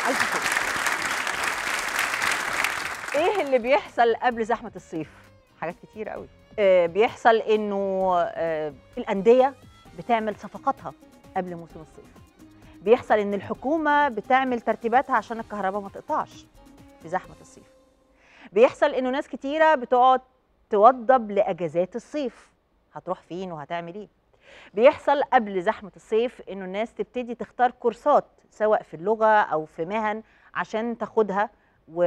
ألف شكر. ايه اللي بيحصل قبل زحمه الصيف حاجات كتير قوي آه بيحصل انه آه الانديه بتعمل صفقاتها قبل موسم الصيف بيحصل ان الحكومه بتعمل ترتيباتها عشان الكهرباء ما تقطعش في زحمه الصيف بيحصل انه ناس كتيره بتقعد توضب لاجازات الصيف هتروح فين وهتعمل ايه بيحصل قبل زحمه الصيف انه الناس تبتدي تختار كورسات سواء في اللغه او في مهن عشان تاخدها و...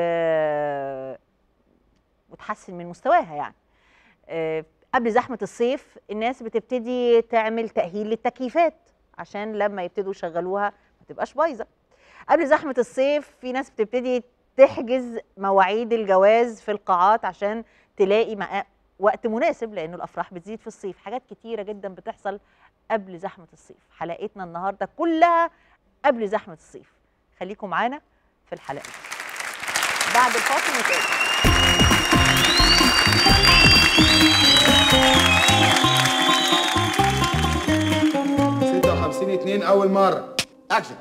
وتحسن من مستواها يعني آه، قبل زحمه الصيف الناس بتبتدي تعمل تاهيل للتكييفات عشان لما يبتدوا يشغلوها ما تبقاش بايظه قبل زحمه الصيف في ناس بتبتدي تحجز مواعيد الجواز في القاعات عشان تلاقي مع- وقت مناسب لانه الافراح بتزيد في الصيف حاجات كتيره جدا بتحصل قبل زحمه الصيف حلقتنا النهارده كلها قبل زحمه الصيف خليكم معانا في الحلقه دي بعد الفاصل نتقابل 56 2 اول مره اكشن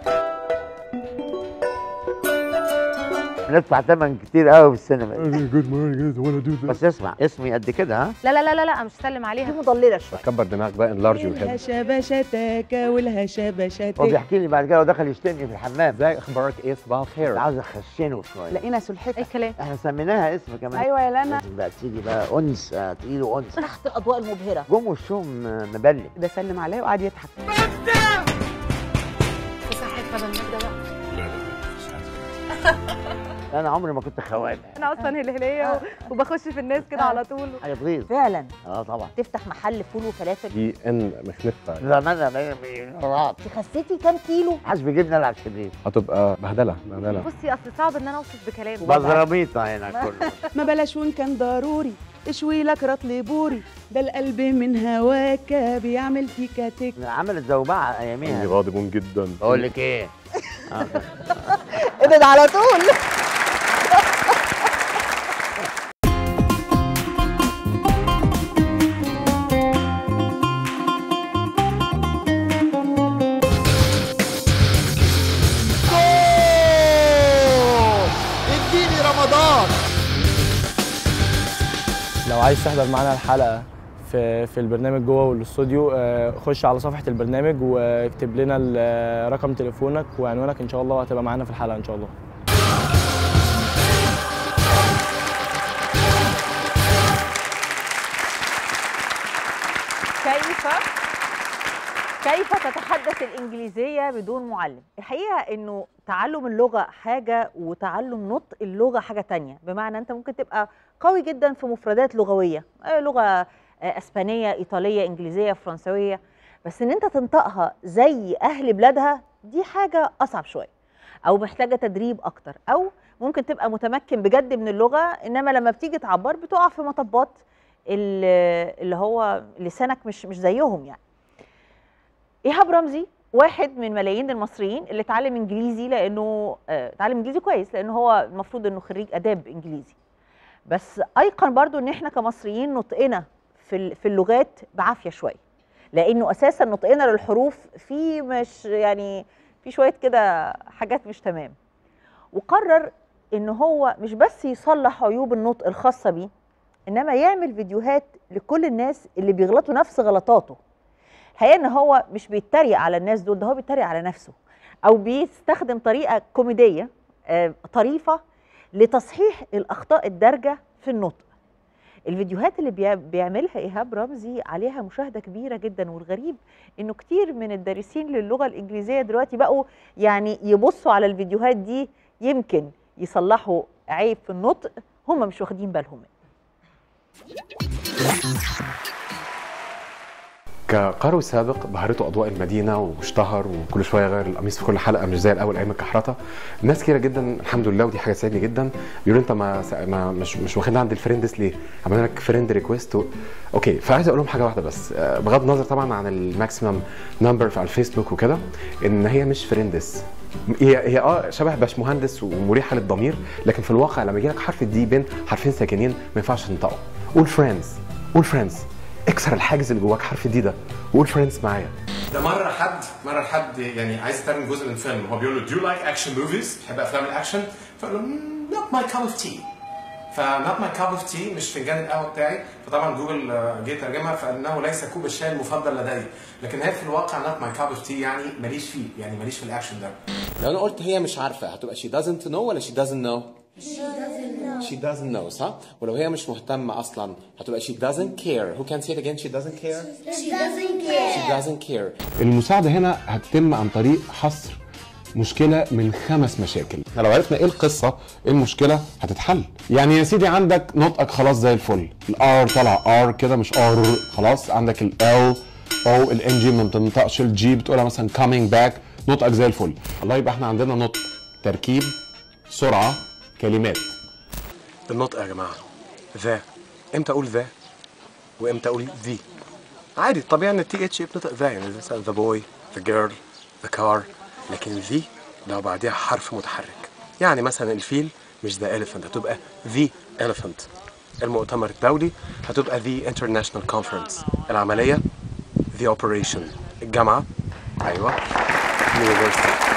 ندفع ثمن كتير قوي في السينما جود مورنينج وانا دو بس اسمع اسمي قد كده ها لا لا لا لا لا مش سلم دي عليها مضلله شويه كبر دماغك بقى انلارج وكده الهشبشتك والهشبشتك هو بيحكي لي بعد كده ودخل يشتمني في الحمام ازاي اخبارك ايه صباح الخير عاوز اخشنه شويه لقينا سلحفة اي كلام احنا سميناها اسم كمان ايوه يا لنا لازم بقى تيجي بقى انثى تقيله انثى تحت الاضواء المبهره جم وشهم مبلل بسلم عليه وقعد يضحك صحيح بدل المجد بقى انا عمري ما كنت خوان انا اصلا هلهليه وبخش في الناس كده على طول حاجه تغيظ فعلا اه طبعا تفتح محل فول وفلافل دي ان مخنفه زمان مليارات انت خسيتي كام كيلو محدش بيجيبني العب شرير هتبقى بهدله بهدله بصي اصل صعب ان انا اوصف بكلام بزراميطه هنا كله ما بلاش وان كان ضروري اشوي لك رطل بوري ده القلب من هواك بيعمل فيك تك عملت زوبعه اني اياميها غاضب جدا بقول لك ايه ابعد على طول اديني رمضان لو عايز تحضر معانا الحلقه في في البرنامج جوه والاستوديو آه، خش على صفحه البرنامج واكتب لنا ال- رقم تليفونك وعنوانك ان شاء الله وهتبقى معانا في الحلقه ان شاء الله كيف كيف تتحدث الإنجليزية بدون معلم؟ الحقيقة إنه تعلم اللغة حاجة وتعلم نطق اللغة حاجة تانية بمعنى أنت ممكن تبقى قوي جدا في مفردات لغوية آه، لغة آه، أسبانية إيطالية إنجليزية فرنسوية بس إن أنت تنطقها زي أهل بلادها دي حاجة أصعب شوية أو محتاجة تدريب أكتر أو ممكن تبقى متمكن بجد من اللغة إنما لما بتيجي تعبر بتقع في مطبات ال- اللي هو لسانك مش مش زيهم يعني ايهاب رمزي واحد من ملايين المصريين اللي اتعلم انجليزي لانه آه، اتعلم انجليزي كويس لانه هو المفروض انه خريج اداب انجليزي بس ايقن برضو ان احنا كمصريين نطقنا في ال- في اللغات بعافيه شويه لانه اساسا نطقنا للحروف في مش يعني في شويه كده حاجات مش تمام وقرر ان هو مش بس يصلح عيوب النطق الخاصه بيه انما يعمل فيديوهات لكل الناس اللي بيغلطوا نفس غلطاته الحقيقه ان هو مش بيتريق على الناس دول ده هو بيتريق على نفسه او بيستخدم طريقه كوميديه آه، طريفه لتصحيح الاخطاء الدارجه في النطق الفيديوهات اللي بيع- بيعملها ايهاب رمزي عليها مشاهده كبيره جدا والغريب انه كتير من الدارسين للغه الانجليزيه دلوقتي بقوا يعني يبصوا على الفيديوهات دي يمكن يصلحوا عيب في النطق هم مش واخدين بالهم منه كقروي سابق بهرته اضواء المدينه واشتهر وكل شويه غير القميص في كل حلقه مش زي الاول ايام الكحرته ناس كتيره جدا الحمد لله ودي حاجه تسعدني جدا بيقولوا انت ما, ما مش مش واخدنا عند الفريندس ليه؟ عملنا لك فريند ريكويست و... اوكي فعايز اقول لهم حاجه واحده بس آه، بغض النظر طبعا عن الماكسيمم نمبر على الفيسبوك وكده ان هي مش فريندس هي هي اه شبه باشمهندس ومريحه للضمير لكن في الواقع لما يجي لك حرف الدي بين حرفين ساكنين ما ينفعش تنطقه قول فريندز قول فريندز اكسر الحاجز اللي جواك حرف الدي ده وقول فريندز معايا ده مره حد مره حد يعني عايز يترجم جزء من فيلم هو بيقول له do you like action movies بتحب افلام الاكشن فقال له "Mm, not my cup of tea ف not my cup of tea مش فنجان القهوه بتاعي فطبعا جوجل آه، جه ترجمها فانه ليس كوب الشاي المفضل لدي لكن هي في الواقع not my cup of tea يعني ماليش فيه يعني ماليش في الاكشن ده لو انا قلت هي مش عارفه هتبقى she doesn't know ولا she doesn't know she doesn't know صح ولو هي مش مهتمه اصلا هتبقى she doesn't care who can say it again she doesn't care She doesn't care. she doesn't care المساعده هنا هتتم عن طريق حصر مشكله من خمس مشاكل احنا لو عرفنا ايه القصه ايه المشكله هتتحل يعني يا سيدي عندك نطقك خلاص زي الفل الار طلع ار كده مش ار خلاص عندك ال او الان جي ما بتنطقش الجي بتقولها مثلا coming back نطقك زي الفل الله يبقى احنا عندنا نطق تركيب سرعه كلمات النطق يا جماعه ذا امتى اقول ذا وامتى اقول ذي عادي طبيعي ان التي اتش بتنطق ذا يعني مثلا ذا بوي ذا جيرل ذا كار لكن ذي لو بعديها حرف متحرك يعني مثلا الفيل مش ذا elephant هتبقى ذي elephant المؤتمر الدولي هتبقى ذي انترناشونال كونفرنس العمليه ذي اوبريشن الجامعه ايوه university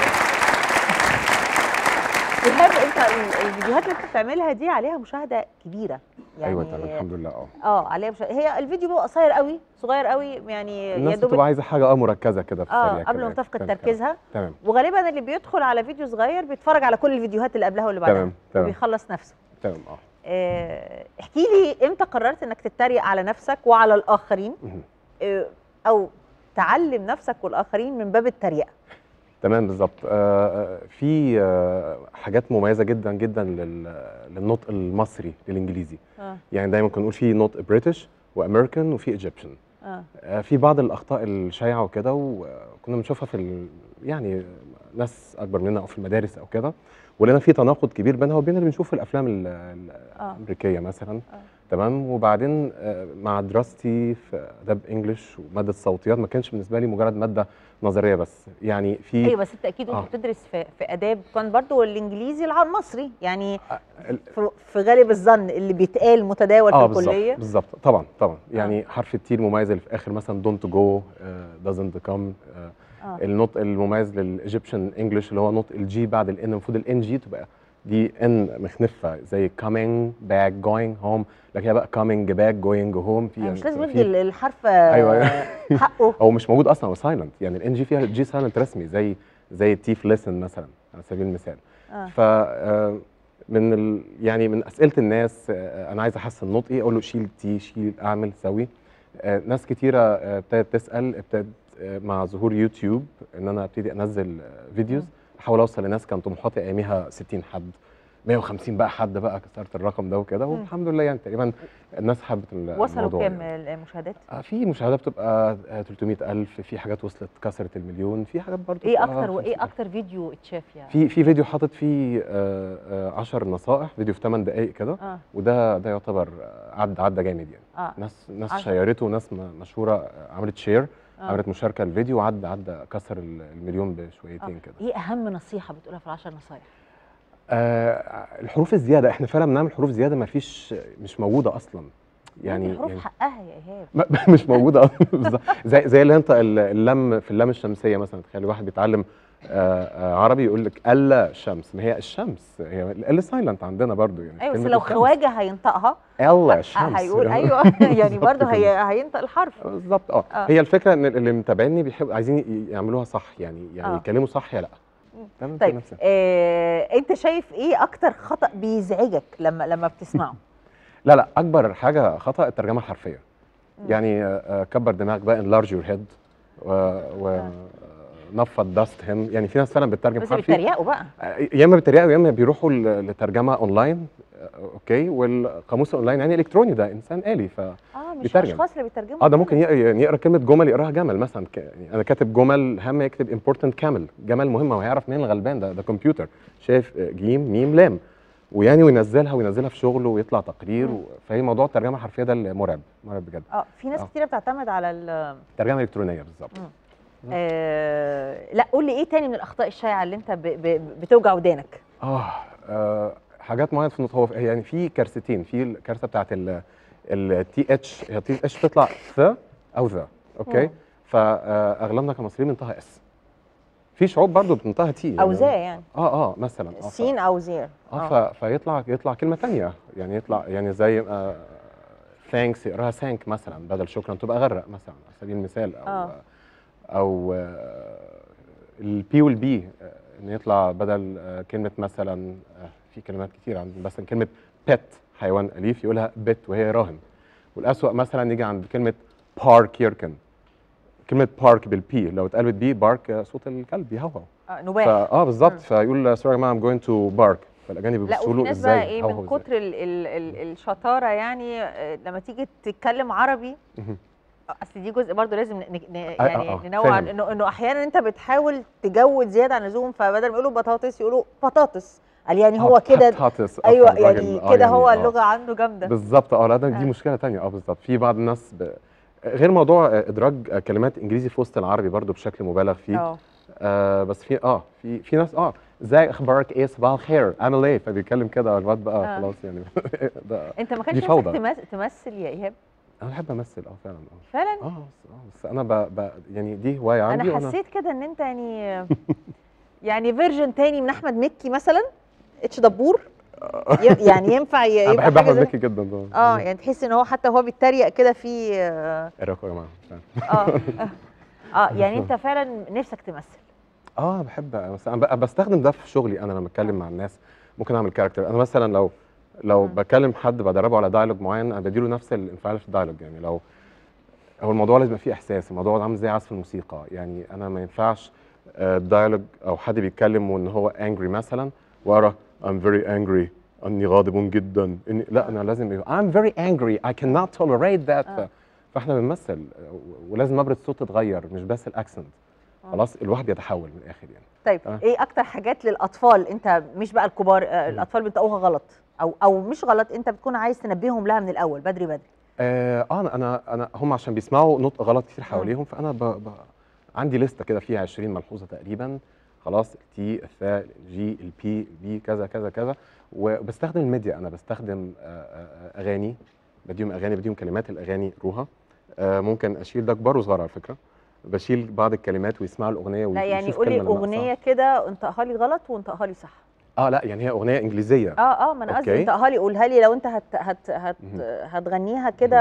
ايهاب انت ال- الفيديوهات اللي انت بتعملها دي عليها مشاهده كبيره يعني ايوه تمام الحمد لله اه اه عليها مشاهده هي الفيديو بيبقى قصير قوي صغير قوي يعني يا الناس دوب بتبقى عايزه حاجه اه مركزه كده في اه السريع قبل كده. ما تفقد تمام، تركيزها تمام وغالبا اللي بيدخل على فيديو صغير بيتفرج على كل الفيديوهات اللي قبلها واللي بعدها تمام تمام بيخلص نفسه تمام اه آه، احكي لي امتى قررت انك تتريق على نفسك وعلى الاخرين مهم. آه، او تعلم نفسك والاخرين من باب التريقه تمام بالظبط آه، آه، في آه، حاجات مميزه جدا جدا لل- للنطق المصري للانجليزي اه يعني دايما كنا نقول في نطق بريتش وامريكان وفي ايجيبشن اه آه، في بعض الاخطاء الشائعه وكده وكنا بنشوفها في ال... يعني ناس اكبر مننا او في المدارس او كده ولقينا في تناقض كبير بينها وبين اللي بنشوفه في الافلام ال- ال- آه. الامريكيه مثلا آه. تمام وبعدين آه، مع دراستي في اداب انجلش وماده صوتيات ما كانش بالنسبه لي مجرد ماده نظريه بس يعني في ايوه بس انت اكيد وانت آه. بتدرس في, في اداب كان برضو الانجليزي الع- المصري يعني ال- في, في غالب الظن اللي بيتقال متداول اه في بالظبط الكليه بالظبط طبعا طبعا يعني حرف التي المميز اللي في اخر مثلا دونت جو دازنت كم آه. النطق المميز للايجيبشن انجلش اللي هو نطق الجي بعد الان المفروض الان جي تبقى دي ان مخنفه زي coming back going home لكن هي بقى coming back going home في يعني مش لازم في- ندي ال- الحرف أيوة، آه، أيوة. حقه هو مش موجود اصلا هو سايلنت يعني الان جي فيها جي سايلنت رسمي زي زي التيف ليسن مثلا على سبيل المثال آه. ف آه، من ال يعني من اسئله الناس آه، انا عايز احسن نطقي اقول له شيل تي شيل اعمل سوي آه، ناس كتيره آه، ابتدت تسال ابتدت آه، مع ظهور يوتيوب ان انا ابتدي انزل آه، فيديوز احاول اوصل لناس كان طموحاتي اياميها 60 حد 150 بقى حد بقى كسرت الرقم ده وكده والحمد لله يعني تقريبا الناس حبت الموضوع وصلوا يعني. كام المشاهدات آه، في مشاهدات بتبقى آه، 300000 في حاجات وصلت كسرت المليون في حاجات برضه ايه بتبقى اكتر وايه 50,000. اكتر فيديو اتشاف يعني في في فيديو حاطط فيه 10 نصائح فيديو في 8 دقائق كده اه وده ده يعتبر آه، عدى عدى جامد يعني اه ناس ناس عشرة. شيرته وناس م- مشهوره آه، عملت شير آه. عملت مشاركه الفيديو وعدى عدى كسر ال- المليون آه. بشويتين كده ايه اهم نصيحه بتقولها في العشر نصايح آه الحروف الزياده احنا فعلا بنعمل حروف زياده ما فيش مش موجوده اصلا يعني يعني الحروف يعني حقها يا ايهاب ما- مش موجوده أصلاً. بالظبط. زي زي اللي انت ال- اللم في اللام الشمسيه مثلا تخيل واحد بيتعلم آه، آه، عربي يقول لك الا شمس ما هي الشمس هي ال سايلنت عندنا برضو يعني ايوه بس كلمة لو الشمس. خواجه هينطقها الا ه- شمس هيقول ايوه يعني بالظبط برضه كده. هي هينطق الحرف بالظبط اه آه. هي الفكره ان اللي متابعيني بيحب عايزين ي- يعملوها صح يعني يعني آه. يتكلموا صح يا لا تمام طيب نفسك. آه، انت شايف ايه اكتر خطا بيزعجك لما لما بتسمعه لا لا اكبر حاجه خطا الترجمه الحرفيه يعني آه، آه، كبر دماغك بقى enlarge your head و, و نفض داست هيم يعني في ناس فعلا بتترجم بس حرفي بيتريقوا بقى يا اما بيتريقوا يا اما بيروحوا ل- لترجمه اونلاين آه، اوكي والقاموس الاونلاين يعني الكتروني ده انسان آلي ف اه مش بيترجم. اشخاص اللي بيترجموا اه ده كده. ممكن يقرا يعني يقرا كلمه جمل يقراها جمل مثلا ك- يعني انا كاتب جمل هامه يكتب امبورتنت كامل جمل مهمه وهيعرف مين الغلبان ده ده كمبيوتر شايف آه، جيم ميم لام ويعني وينزلها وينزلها في شغله ويطلع تقرير و... فهي موضوع الترجمه الحرفيه ده اللي مرعب مرعب بجد اه في ناس آه. كتيره بتعتمد على ال ترجمه الكترونيه بالظبط آه لا قول لي ايه تاني من الاخطاء الشائعه اللي انت ب ب بتوجع ودانك اه آه، حاجات معينه في النطق هو يعني في كارثتين في الكارثه بتاعت التي اتش هي تي اتش تطلع ث او ذا اوكي مم. فاغلبنا كمصريين بننطقها اس في شعوب برضو بتنطقها تي او زي يعني اه اه مثلا اه ف- سين او زير اه ف- فيطلع يطلع كلمه تانية يعني يطلع يعني زي ثانكس يقراها ثانك مثلا بدل شكرا تبقى غرق مثلا على سبيل المثال او آه. او البي والبي ان يطلع بدل آه، كلمه مثلا آه، في كلمات كتير عند مثلا كلمه بيت حيوان اليف يقولها بت وهي راهن والاسوأ مثلا يجي عند كلمه بارك يركن كلمه بارك بالبي لو اتقلبت بي بارك آه، صوت الكلب يهوهو آه، فا نباح اه بالظبط فيقول سوري يا جماعه ام جوينج تو بارك فالاجانب لا بيبصوا وفي له ناس بقى ازاي ايه هوهو من إزاي؟ كتر ال ال ال الشطاره يعني آه، لما تيجي تتكلم عربي مهم. اصل دي جزء برضه لازم ن- ن- آه، يعني آه، ننوع فاهم. انه انه احيانا انت بتحاول تجود زياده عن اللزوم فبدل ما يقولوا بطاطس يقولوا بطاطس قال يعني هو آه، كده بطاطس آه، ايوه فالراجل- يعني آه، كده هو آه. اللغه عنده جامده بالظبط اه لا ده دي آه. مشكله تانية اه بالظبط في بعض الناس ب... غير موضوع آه، ادراج آه، كلمات انجليزي في وسط العربي برضو بشكل مبالغ فيه اه آه بس في اه في في ناس اه ازاي اخبارك ايه صباح الخير عامل ايه فبيتكلم كده الواد بقى آه. خلاص يعني ده انت ما دي كانش نفسك فوضى. تمس- تمثل يا ايهاب انا بحب امثل اه فعلا اه فعلا اه بس, آه بس انا ب... ب... يعني دي هوايه عندي انا وأنا- حسيت كده ان انت يعني يعني فيرجن تاني من احمد مكي مثلا اتش دبور ي- يعني ينفع ي- انا يبقى بحب حاجه احمد زي مكي جدا طبعا اه يعني تحس ان هو حتى هو بيتريق كده في اه ايه رايكم يا جماعه فعلا. اه اه يعني انت فعلا نفسك تمثل اه بحب بس انا ب- بستخدم ده في شغلي انا لما اتكلم مع الناس ممكن اعمل كاركتر انا مثلا لو لو مم. بكلم حد بدربه على دايلوج معين انا بديله نفس الانفعال في الدايلوج يعني لو هو الموضوع لازم يبقى فيه احساس الموضوع ده عامل زي عزف الموسيقى يعني انا ما ينفعش دايلوج او حد بيتكلم وان هو انجري مثلا ورا I'm very angry اني غاضب جدا إني لا انا لازم يبقى I'm very angry I cannot tolerate that آه. ف- فاحنا بنمثل آه، ولازم نبره الصوت تتغير مش بس الاكسنت آه. خلاص الواحد بيتحول من الاخر يعني طيب آه. ايه اكتر حاجات للاطفال انت مش بقى الكبار آه الاطفال بينطقوها غلط او او مش غلط انت بتكون عايز تنبههم لها من الاول بدري بدري آه انا انا انا هم عشان بيسمعوا نطق غلط كتير حواليهم فانا ب ب عندي لسته كده فيها 20 ملحوظه تقريبا خلاص التي الثاء الجي البي البي كذا كذا كذا وبستخدم الميديا انا بستخدم آه، آه، اغاني بديهم اغاني بديهم كلمات الاغاني روها آه، ممكن اشيل ده كبار وصغار على فكره بشيل بعض الكلمات ويسمعوا الاغنيه لا يعني ويشوف قولي كلمة أنا ناقصاها. اغنيه كده انطقها لي غلط وانطقها لي صح اه لا يعني هي اغنيه انجليزيه اه اه ما انا قصدي أوكي. انطقها لي قولها لي لو انت هت هت هت مهم. هتغنيها كده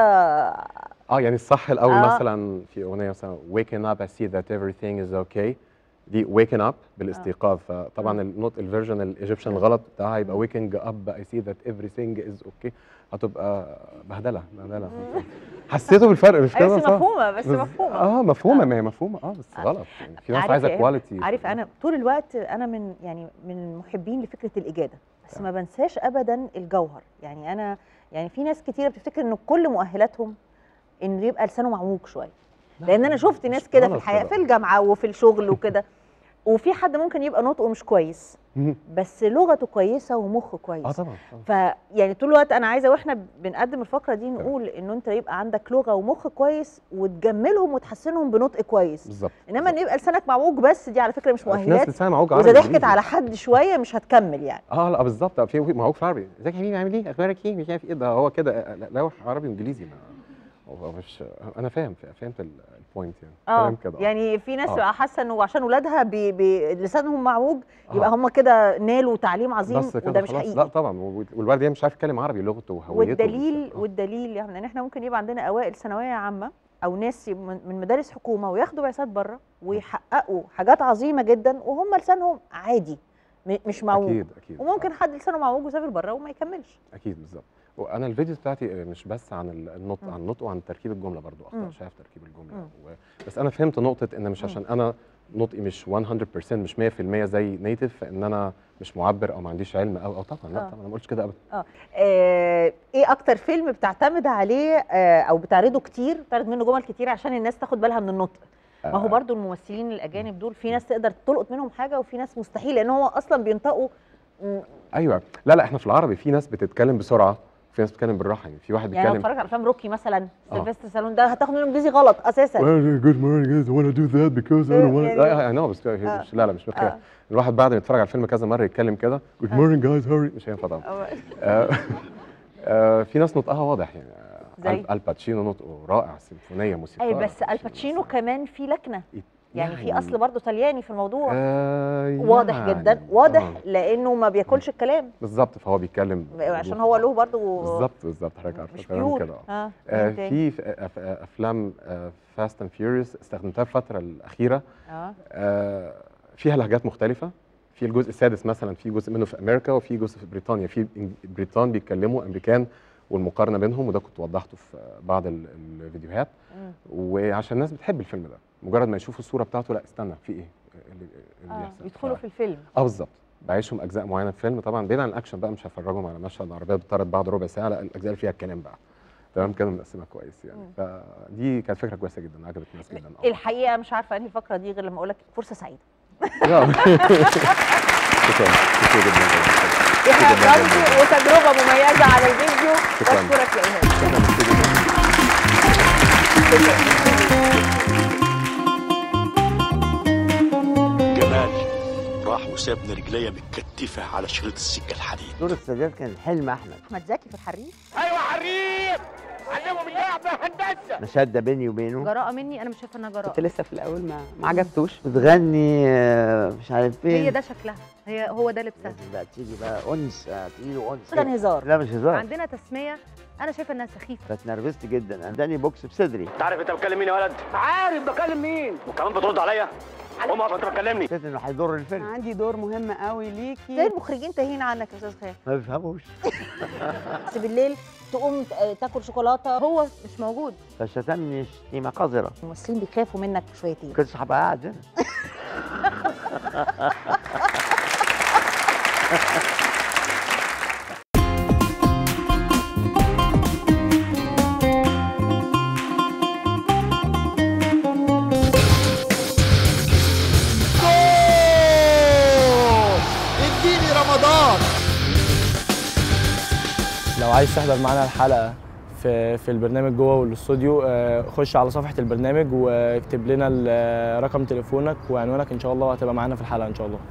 اه يعني الصح الاول آه. مثلا في اغنيه مثلا waking up I see that everything is okay دي waking up بالاستيقاظ فطبعا النوت الفيرجن الايجيبشن الغلط بتاعها هيبقى waking up I see that everything is okay هتبقى بهدله بهدله حسيتوا بالفرق مش أيوة، كده بس صح؟ مفهومه بس بس- مفهومه اه مفهومه آه. ما هي مفهومه اه بس غلط يعني في ناس عارف عايزه يا إيه؟ كواليتي عارف انا طول الوقت انا من يعني من المحبين لفكره الاجاده بس ما بنساش ابدا الجوهر يعني انا يعني في ناس كتيره بتفتكر ان كل مؤهلاتهم انه يبقى لسانه معوج شويه لان انا شفت ناس كده في غلط الحياه كده. في الجامعه وفي الشغل وكده وفي حد ممكن يبقى نطقه مش كويس مم. بس لغته كويسه ومخه كويس اه طبعا طبعاً. فيعني طول الوقت انا عايزه واحنا بنقدم الفقره دي نقول انه انت يبقى عندك لغه ومخ كويس وتجملهم وتحسنهم بنطق كويس بالظبط انما ان يبقى لسانك معوج بس دي على فكره مش في ناس مؤهلات لسانها معوج واذا عربي ضحكت إنجليزي. على حد شويه مش هتكمل يعني اه لا بالظبط في معوج في عربي ازيك يا حبيبي عامل ايه اخبارك ايه مش عارف ايه ده هو كده لا لوح عربي وانجليزي ما هو مش انا فاهم فهمت ال- البوينت يعني اه فاهم كده آه. يعني في ناس آه. بقى حاسه انه عشان ولادها بي بي لسانهم معوج يبقى آه. هم كده نالوا تعليم عظيم بس كده وده مش خلاص لا حقيقي طبعا والولد مش عارف يتكلم عربي لغته وهويته والدليل مش- آه. والدليل يعني ان احنا ممكن يبقى عندنا اوائل ثانويه عامه او ناس من من مدارس حكومه وياخدوا بعثات بره ويحققوا حاجات عظيمه جدا وهم لسانهم عادي م- مش معوج اكيد اكيد وممكن آه. حد لسانه معوج وسافر بره وما يكملش اكيد بالظبط وانا الفيديوز بتاعتي مش بس عن ال- النطق مم. عن النطق وعن تركيب الجمله برضو مم. اخطاء شايف تركيب الجمله مم. و... بس انا فهمت نقطه ان مش مم. عشان انا نطقي مش 100% مش 100% زي نيتف فان انا مش معبر او ما عنديش علم او او طبعا لا آه. طبعا انا ما قلتش كده ابدا آه ايه اكتر فيلم بتعتمد عليه آه او بتعرضه كتير بتعرض منه جمل كتير عشان الناس تاخد بالها من النطق ما هو آه. برضو الممثلين الاجانب دول في ناس تقدر تلقط منهم حاجه وفي ناس مستحيل لان هو اصلا بينطقوا م، ايوه لا لا احنا في العربي في ناس بتتكلم بسرعه في ناس بتتكلم بالراحه يعني في واحد يعني لو بيتكلم اتفرجت على افلام روكي مثلا آه. سيلفستر سالون ده هتاخد منه انجليزي غلط اساسا Good morning guys I want to do that because I don't want يعني- لا I know بس هي آه. مش لا لا مش آه. كده الواحد بعد ما يتفرج على الفيلم كذا مره يتكلم كده Good morning guys hurry مش هينفع طبعا أو- آه، آه، في ناس نطقها واضح يعني زي ال- الباتشينو نطقه رائع سيمفونيه موسيقى اي بس الباتشينو كمان في لكنه يعني في اصل برضه طلياني في الموضوع آه واضح يعني جدا واضح آه. لانه ما بياكلش الكلام بالظبط فهو بيتكلم عشان هو له برضه بالظبط بالظبط حضرتك عارفه مش تمام بيور كده آه. اه آه، مين تاني؟ في ف- أف- افلام فاست اند فيوريوس استخدمتها الفتره الاخيره اه آه، فيها لهجات مختلفه في الجزء السادس مثلا في جزء منه في امريكا وفي جزء في بريطانيا في إنج- بريطان بيتكلموا امريكان والمقارنه بينهم وده كنت وضحته في بعض ال- الفيديوهات مم. وعشان الناس بتحب الفيلم ده مجرد ما يشوفوا الصوره بتاعته لا استنى في ايه اللي, اللي اه بيحصل يدخلوا ف- في الفيلم اه بالظبط بعيشهم اجزاء معينه في الفيلم طبعا بعيد عن الاكشن بقى مش هفرجهم على مشهد عربيه بتطرد بعد ربع ساعه لا الاجزاء اللي فيها الكلام بقى تمام كده مقسمها كويس يعني مم. فدي كانت فكره كويسه جدا عجبت الناس جدا آه. الحقيقه مش عارفه انهي الفقره دي غير لما اقول لك فرصه سعيده يلا. شكرا شكرا جدا احنا جداً. رمزي وتجربه مميزه على الفيديو شكراً. بشكرك يا ايهاب شكرا ميرسي جداً. جمال راح وسابني رجليا متكتفة على شريط السكة الحديد دور السادات كان حلم احمد احمد زكي في الحريف مشاده بيني وبينه جراءه مني انا مش شايفه انها جراءه كنت لسه في الاول ما ما عجبتوش بتغني آه، مش عارف فين هي ده شكلها هي هو ده لبسها لازم بقى تيجي بقى انس آه، تيجي له انس كان هزار لا مش هزار عندنا تسميه انا شايفه انها سخيفه فاتنرفزت جدا اداني بوكس بصدري انت عارف انت بتكلم مين يا ولد؟ عارف بكلم مين وكمان بترد عليا قوم اقف انت بتكلمني حسيت انه هيضر الفيلم عندي دور مهم قوي زي ليكي المخرجين تاهين عنك يا استاذ خالد ما بيفهموش بس بالليل تقوم ت- تاكل شوكولاته هو مش موجود فشتمني شتيمه قذره الممثلين بيخافوا منك شويتين ما كنتش هبقى قاعد هنا جول اديني رمضان لو عايز تحضر معانا الحلقه في في البرنامج جوه والاستوديو آه، خش على صفحه البرنامج واكتب لنا ال- رقم تليفونك وعنوانك ان شاء الله وهتبقى معانا في الحلقه ان شاء الله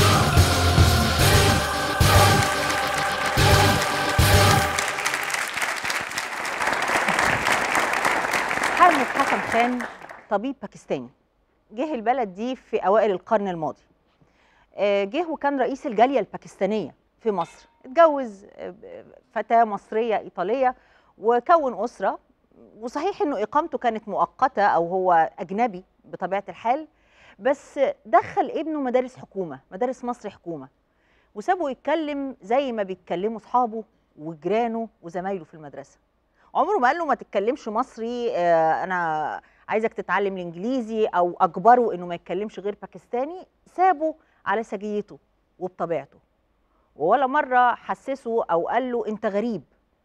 حامد حسن خان طبيب باكستاني جه البلد دي في اوائل القرن الماضي آه، جه وكان رئيس الجاليه الباكستانيه في مصر اتجوز آه، فتاه مصريه ايطاليه وكون اسره وصحيح انه اقامته كانت مؤقته او هو اجنبي بطبيعه الحال بس دخل ابنه مدارس حكومه مدارس مصر حكومه وسابه يتكلم زي ما بيتكلموا اصحابه وجيرانه وزمايله في المدرسه عمره ما قال له ما تتكلمش مصري آه، انا عايزك تتعلم الانجليزي او اجبره انه ما يتكلمش غير باكستاني سابه على سجيته وبطبيعته ولا مره حسسه او قال له انت غريب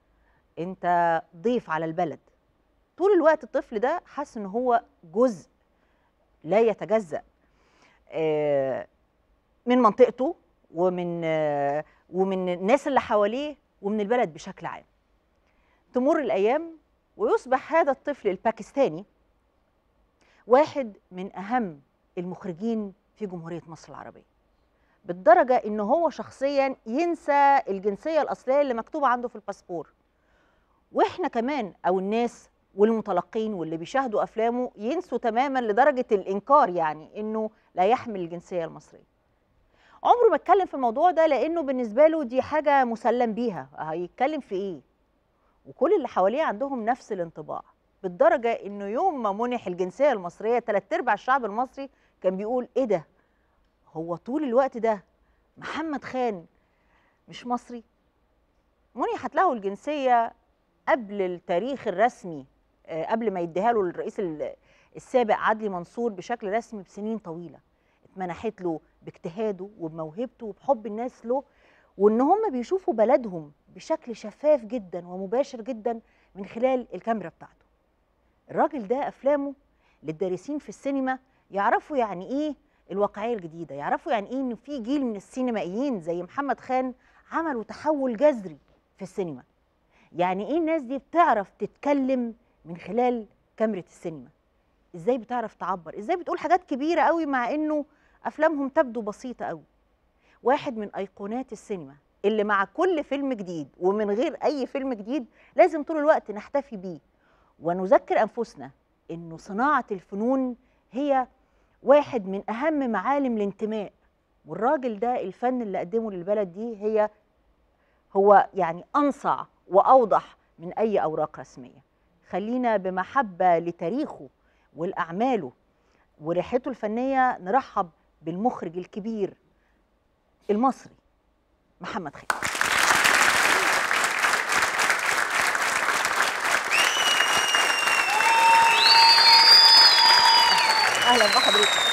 انت ضيف على البلد طول الوقت الطفل ده حس ان هو جزء لا يتجزأ آه، من منطقته ومن آه، ومن الناس اللي حواليه ومن البلد بشكل عام تمر الايام ويصبح هذا الطفل الباكستاني واحد من اهم المخرجين في جمهوريه مصر العربيه بالدرجه ان هو شخصيا ينسى الجنسيه الاصليه اللي مكتوبه عنده في الباسبور واحنا كمان او الناس والمتلقين واللي بيشاهدوا افلامه ينسوا تماما لدرجه الانكار يعني انه لا يحمل الجنسيه المصريه عمره ما اتكلم في الموضوع ده لانه بالنسبه له دي حاجه مسلم بيها هيتكلم في ايه وكل اللي حواليه عندهم نفس الانطباع بالدرجه انه يوم ما منح الجنسيه المصريه ثلاث ارباع الشعب المصري كان بيقول ايه ده هو طول الوقت ده محمد خان مش مصري منحت له الجنسيه قبل التاريخ الرسمي آه، قبل ما يديها له الرئيس ال- السابق عدلي منصور بشكل رسمي بسنين طويله اتمنحت له باجتهاده وبموهبته وبحب الناس له وان هم بيشوفوا بلدهم بشكل شفاف جدا ومباشر جدا من خلال الكاميرا بتاعته الراجل ده افلامه للدارسين في السينما يعرفوا يعني ايه الواقعيه الجديده يعرفوا يعني ايه ان في جيل من السينمائيين زي محمد خان عملوا تحول جذري في السينما يعني ايه الناس دي بتعرف تتكلم من خلال كاميرا السينما ازاي بتعرف تعبر ازاي بتقول حاجات كبيره قوي مع انه افلامهم تبدو بسيطه قوي واحد من ايقونات السينما اللي مع كل فيلم جديد ومن غير اي فيلم جديد لازم طول الوقت نحتفي بيه ونذكر انفسنا انه صناعه الفنون هي واحد من اهم معالم الانتماء والراجل ده الفن اللي قدمه للبلد دي هي هو يعني انصع واوضح من اي اوراق رسميه خلينا بمحبه لتاريخه ولاعماله وريحته الفنيه نرحب بالمخرج الكبير المصري محمد خالد اهلا بحضرتك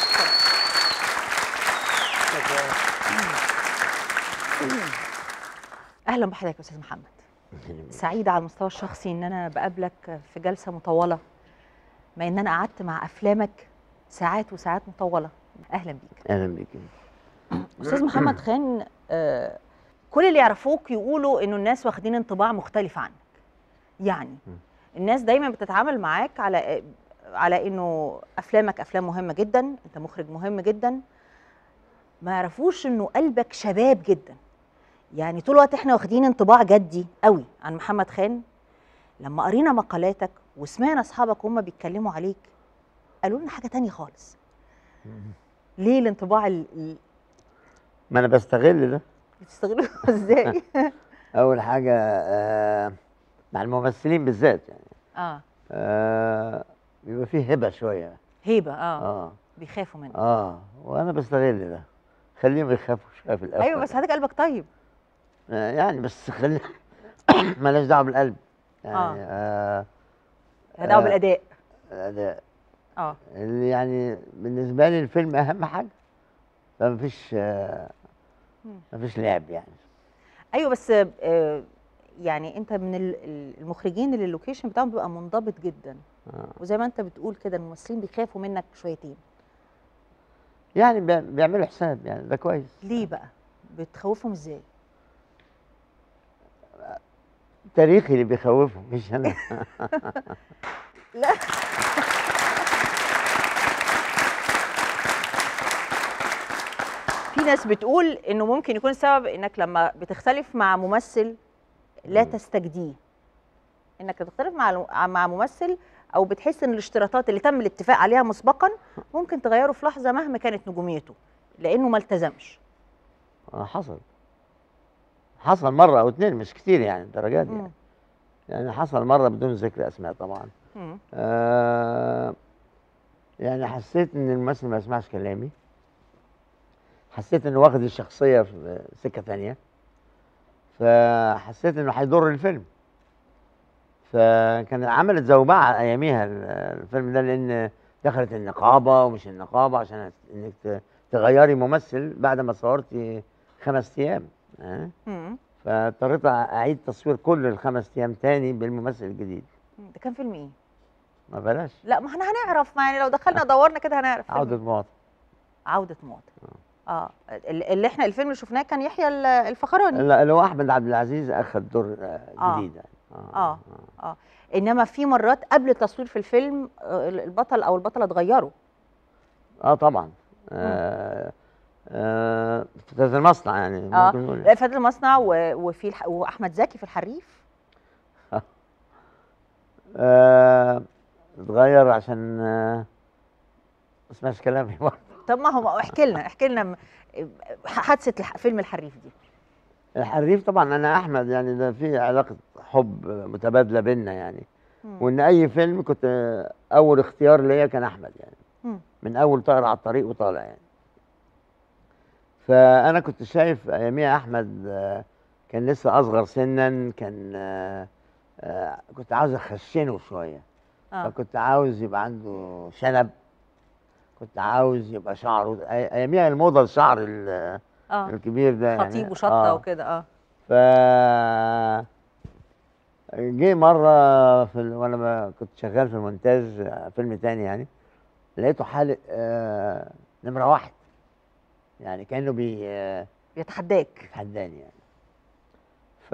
اهلا بحضرتك يا استاذ محمد سعيده على المستوى الشخصي ان انا بقابلك في جلسه مطوله ما ان انا قعدت مع افلامك ساعات وساعات مطوله اهلا بيك اهلا بيك استاذ محمد خان آه، كل اللي يعرفوك يقولوا انه الناس واخدين انطباع مختلف عنك يعني الناس دايما بتتعامل معاك على على انه افلامك افلام مهمه جدا انت مخرج مهم جدا ما يعرفوش انه قلبك شباب جدا يعني طول الوقت احنا واخدين انطباع جدي قوي عن محمد خان لما قرينا مقالاتك وسمعنا اصحابك وهم بيتكلموا عليك قالوا لنا حاجه تانية خالص ليه الانطباع ال- ال- ما انا بستغل ده بتستغلوه ازاي اول حاجه آه مع الممثلين بالذات يعني اه آه بيبقى فيه هبه شويه هيبه اه, اه بيخافوا منك اه وانا بستغل ده خليهم يخافوا شويه في الاول ايوه بس حضرتك قلبك طيب آه يعني بس خلي مالهاش دعوه بالقلب يعني آه دعوه آه. بالاداء الاداء اه اللي يعني بالنسبه لي الفيلم اهم حاجه فمفيش آه مم. مفيش لعب يعني ايوه بس آه يعني انت من ال- ال- المخرجين اللي اللوكيشن بتاعهم بيبقى منضبط جدا آه. وزي ما انت بتقول كده الممثلين بيخافوا منك شويتين يعني بي- بيعملوا حساب يعني ده كويس ليه بقى بتخوفهم ازاي تاريخي اللي بيخوفهم مش انا لا في ناس بتقول انه ممكن يكون السبب انك لما بتختلف مع ممثل لا مم. تستجديه انك تختلف مع مع ممثل او بتحس ان الاشتراطات اللي تم الاتفاق عليها مسبقا ممكن تغيره في لحظه مهما كانت نجوميته لانه ما التزمش آه حصل حصل مره او اتنين مش كتير يعني درجات يعني مم. يعني حصل مره بدون ذكر اسماء طبعا مم. آه يعني حسيت ان الممثل ما يسمعش كلامي حسيت انه واخد الشخصيه في سكه تانية فحسيت انه هيضر الفيلم فكان عملت زوبعه اياميها ال- الفيلم ده لان دخلت النقابه ومش النقابه عشان انك ت- تغيري ممثل بعد ما صورتي خمس ايام آه؟ مم. فاضطريت اعيد تصوير كل الخمس ايام تاني بالممثل الجديد ده كان فيلم ايه؟ ما بلاش لا ما احنا هنعرف ما يعني لو دخلنا دورنا كده هنعرف فيلم عودة مواطن عودة مواطن اه ال- اللي احنا الفيلم اللي شفناه كان يحيى ال- الفخراني لا اللي هو احمد عبد العزيز اخذ دور آه، آه. جديد يعني اه اه انما في مرات قبل التصوير في الفيلم آه، البطل او البطله اتغيروا اه طبعا آه آه فتاة المصنع يعني اه ممكن نقول لا فاتن المصنع و- وفي الح... واحمد زكي في الحريف آه اتغير عشان آه ما اسمعش كلامي برضه طب ما هو احكي لنا احكي لنا م- حادثه الح... فيلم الحريف دي الحريف طبعا انا احمد يعني ده في علاقه حب متبادله بينا يعني مم. وان اي فيلم كنت آه، اول اختيار ليا كان احمد يعني مم. من اول طائر على الطريق وطالع يعني فانا كنت شايف اياميها احمد آه، كان لسه اصغر سنا كان آه، آه، كنت عاوز اخشنه شويه اه فكنت عاوز يبقى عنده شنب كنت عاوز يبقى شعره أي- اياميها الموضه الشعر ال- اه الكبير ده يعني خطيب وشطه آه. وكده اه ف جه مره في ال... وانا ب- كنت شغال في المونتاج آه، فيلم تاني يعني لقيته حالق آه... نمره واحد يعني كانه بي آه، بيتحداك بيتحداني يعني ف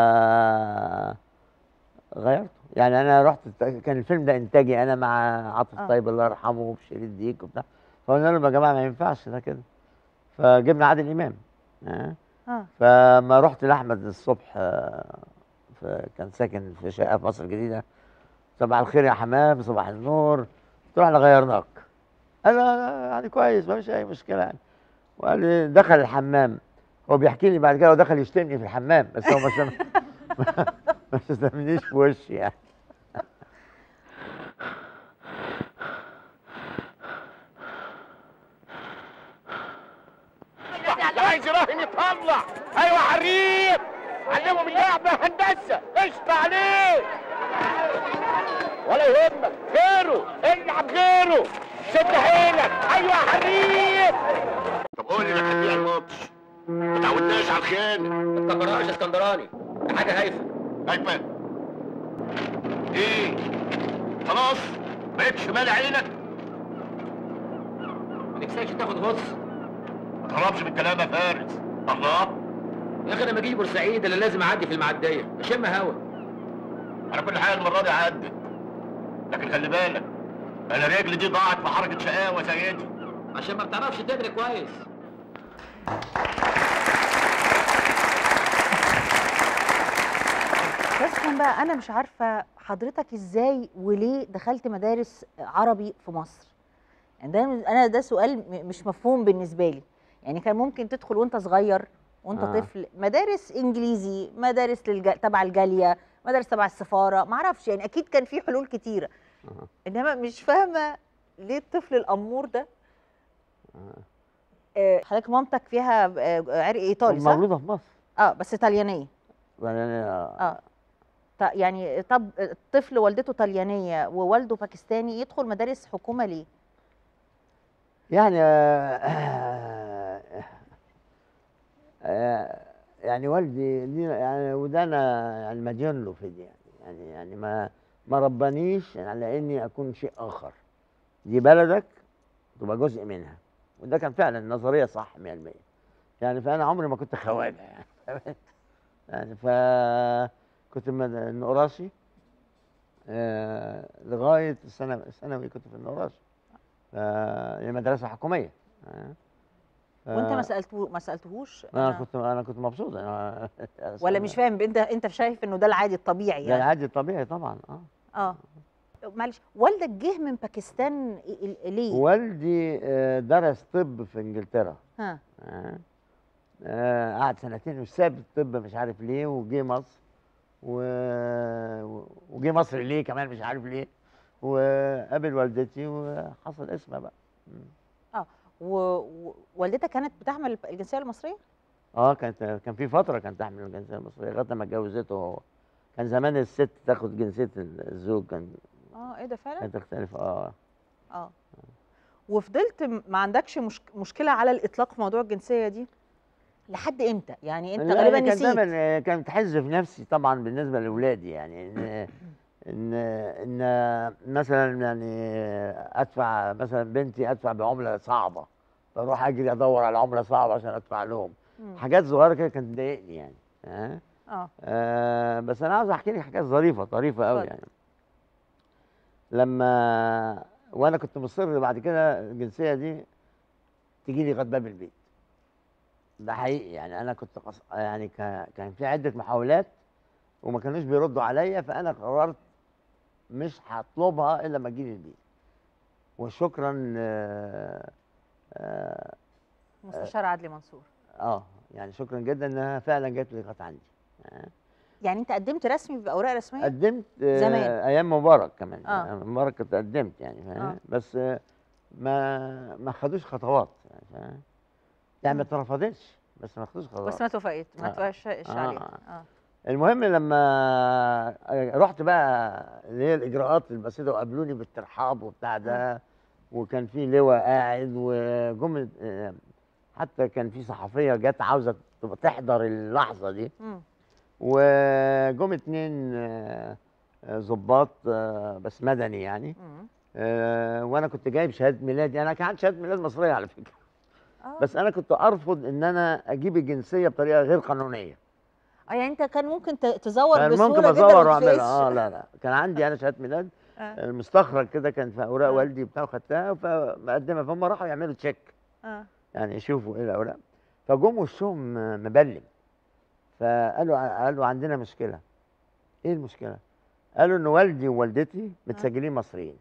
غيرته يعني انا رحت الت- كان الفيلم ده انتاجي انا مع عاطف آه. طيب الله يرحمه وبشريط ديك وبتاع فقلنا لهم يا جماعه ما ينفعش ده كده فجبنا عادل امام آه. اه فما رحت لاحمد الصبح آه، ف- كان ساكن في شقه في مصر الجديده صباح الخير يا حمام صباح النور تروح غيرناك قال لا يعني كويس ما فيش اي مشكله يعني وقال لي دخل الحمام هو بيحكي لي بعد كده هو دخل يشتمني في الحمام بس هو ما شتم ما شتمنيش في وشي يعني عايز يراهن يطلع ايوه حريف علمهم اللعبه هندسه قشطه عليه ولا يهمك غيره العب غيره شد حيلك ايوه حريف طب قول لي انا هديها الماتش ما تعودناش على الخيانه اسكندراني مش اسكندراني ده حاجه هايفه هايفه ايه خلاص بقيتش مالي عينك ما نكساش تاخد غص ما تهربش من كلام يا فارس الله يا اخي انا لما اجي بورسعيد انا لازم اعدي في المعديه اشم هوا انا كل حاجه المره دي عدت لكن خلي بالك انا رجلي دي ضاعت في حركه شقاوه زي دي عشان ما بتعرفش تجري كويس بس كان بقى انا مش عارفه حضرتك ازاي وليه دخلت مدارس عربي في مصر يعني ده انا ده سؤال م- مش مفهوم بالنسبه لي يعني كان ممكن تدخل وانت صغير وانت آه. طفل مدارس انجليزي مدارس للج... تبع الجاليه مدارس تبع السفاره ما اعرفش يعني اكيد كان في حلول كتيره آه. انما مش فاهمه ليه الطفل الامور ده آه، حضرتك مامتك فيها آه، عرق ايطالي صح؟ مولوده في مصر اه بس طليانيه يعني اه ط- يعني طب الطفل والدته طليانيه ووالده باكستاني يدخل مدارس حكومه ليه؟ يعني آه، آه، يعني والدي دي يعني وده انا يعني مديون له في دي يعني يعني يعني ما ما ربانيش على اني اكون شيء اخر دي بلدك تبقى جزء منها وده كان فعلا نظريه صح 100% يعني فانا عمري ما كنت خواجه يعني يعني ف كنت مد- النقراشي آه لغايه السنه الثانوي كنت في النقراشي ف- هي مدرسه حكوميه آه. ف- وانت ما سالته ما سالتهوش انا أنا- كنت انا كنت مبسوط أنا ولا مش فاهم انت انت شايف انه ده العادي الطبيعي ده يعني العادي الطبيعي طبعا اه اه معلش والدك جه من باكستان ال- ال- ليه؟ والدي آه، درس طب في انجلترا ها آه. آه، قعد سنتين وساب الطب مش عارف ليه وجه مصر و... وجه مصر ليه كمان مش عارف ليه وقابل والدتي وحصل اسمها بقى اه و- ووالدتك كانت بتحمل الجنسيه المصريه؟ اه كانت كان في فتره كانت تحمل الجنسيه المصريه لغايه ما اتجوزته هو كان زمان الست تاخد جنسيه الزوج كان اه ايه ده فعلا؟ كانت تختلف اه اه وفضلت م- ما عندكش مش مشكله على الاطلاق في موضوع الجنسيه دي لحد امتى؟ يعني انت لا، غالبا كان نسيت دايما كانت تحز في نفسي طبعا بالنسبه لاولادي يعني ان ان ان مثلا يعني ادفع مثلا بنتي ادفع بعمله صعبه فاروح اجري ادور على عمله صعبه عشان ادفع لهم مم. حاجات صغيره كده كانت تضايقني يعني ها اه آه بس انا عاوز احكي لك حاجات ظريفه طريفه قوي اتفضل. يعني لما وانا كنت مصر بعد كده الجنسيه دي تيجي لي لغايه باب البيت ده حقيقي يعني انا كنت قص... يعني ك... كان في عده محاولات وما كانوش بيردوا عليا فانا قررت مش هطلبها الا لما تجيلي البيت وشكرا آه, آه, مستشار عدلي منصور اه يعني شكرا جدا انها فعلا جت لي لغايه عندي آه. يعني انت قدمت رسمي باوراق رسميه؟ قدمت آه زمان. ايام مبارك كمان آه. آه. مبارك كنت قدمت يعني فاهم آه. بس آه ما ما خدوش خطوات يعني فاهم يعني ما اترفضتش بس ما خدوش خطوات بس ما توافقت ما آه. توافقش آه. عليها اه المهم لما رحت بقى اللي هي الاجراءات البسيطه وقابلوني بالترحاب وبتاع ده وكان في لواء قاعد وجم آه، حتى كان في صحفيه جت عاوزه تبقى تحضر اللحظه دي مم. وجم اتنين آه، آه، ضباط آه، بس مدني يعني مم. آه، وانا كنت جايب شهاده ميلادي انا كان عندي شهاده ميلاد مصريه على فكره اه بس انا كنت ارفض ان انا اجيب الجنسيه بطريقه غير قانونيه اه يعني انت كان ممكن ت- تزور كان بسهوله ممكن جدا ازور وما واعملها تفقسش. اه لا لا كان عندي انا شهاده ميلاد آه. المستخرج كده كان في اوراق آه. والدي بتاع وخدتها فمقدمها فهم راحوا يعملوا تشيك اه يعني يشوفوا ايه الاوراق فجم وشهم مبلم فقالوا قالوا عندنا مشكله ايه المشكله قالوا ان والدي ووالدتي متسجلين مصريين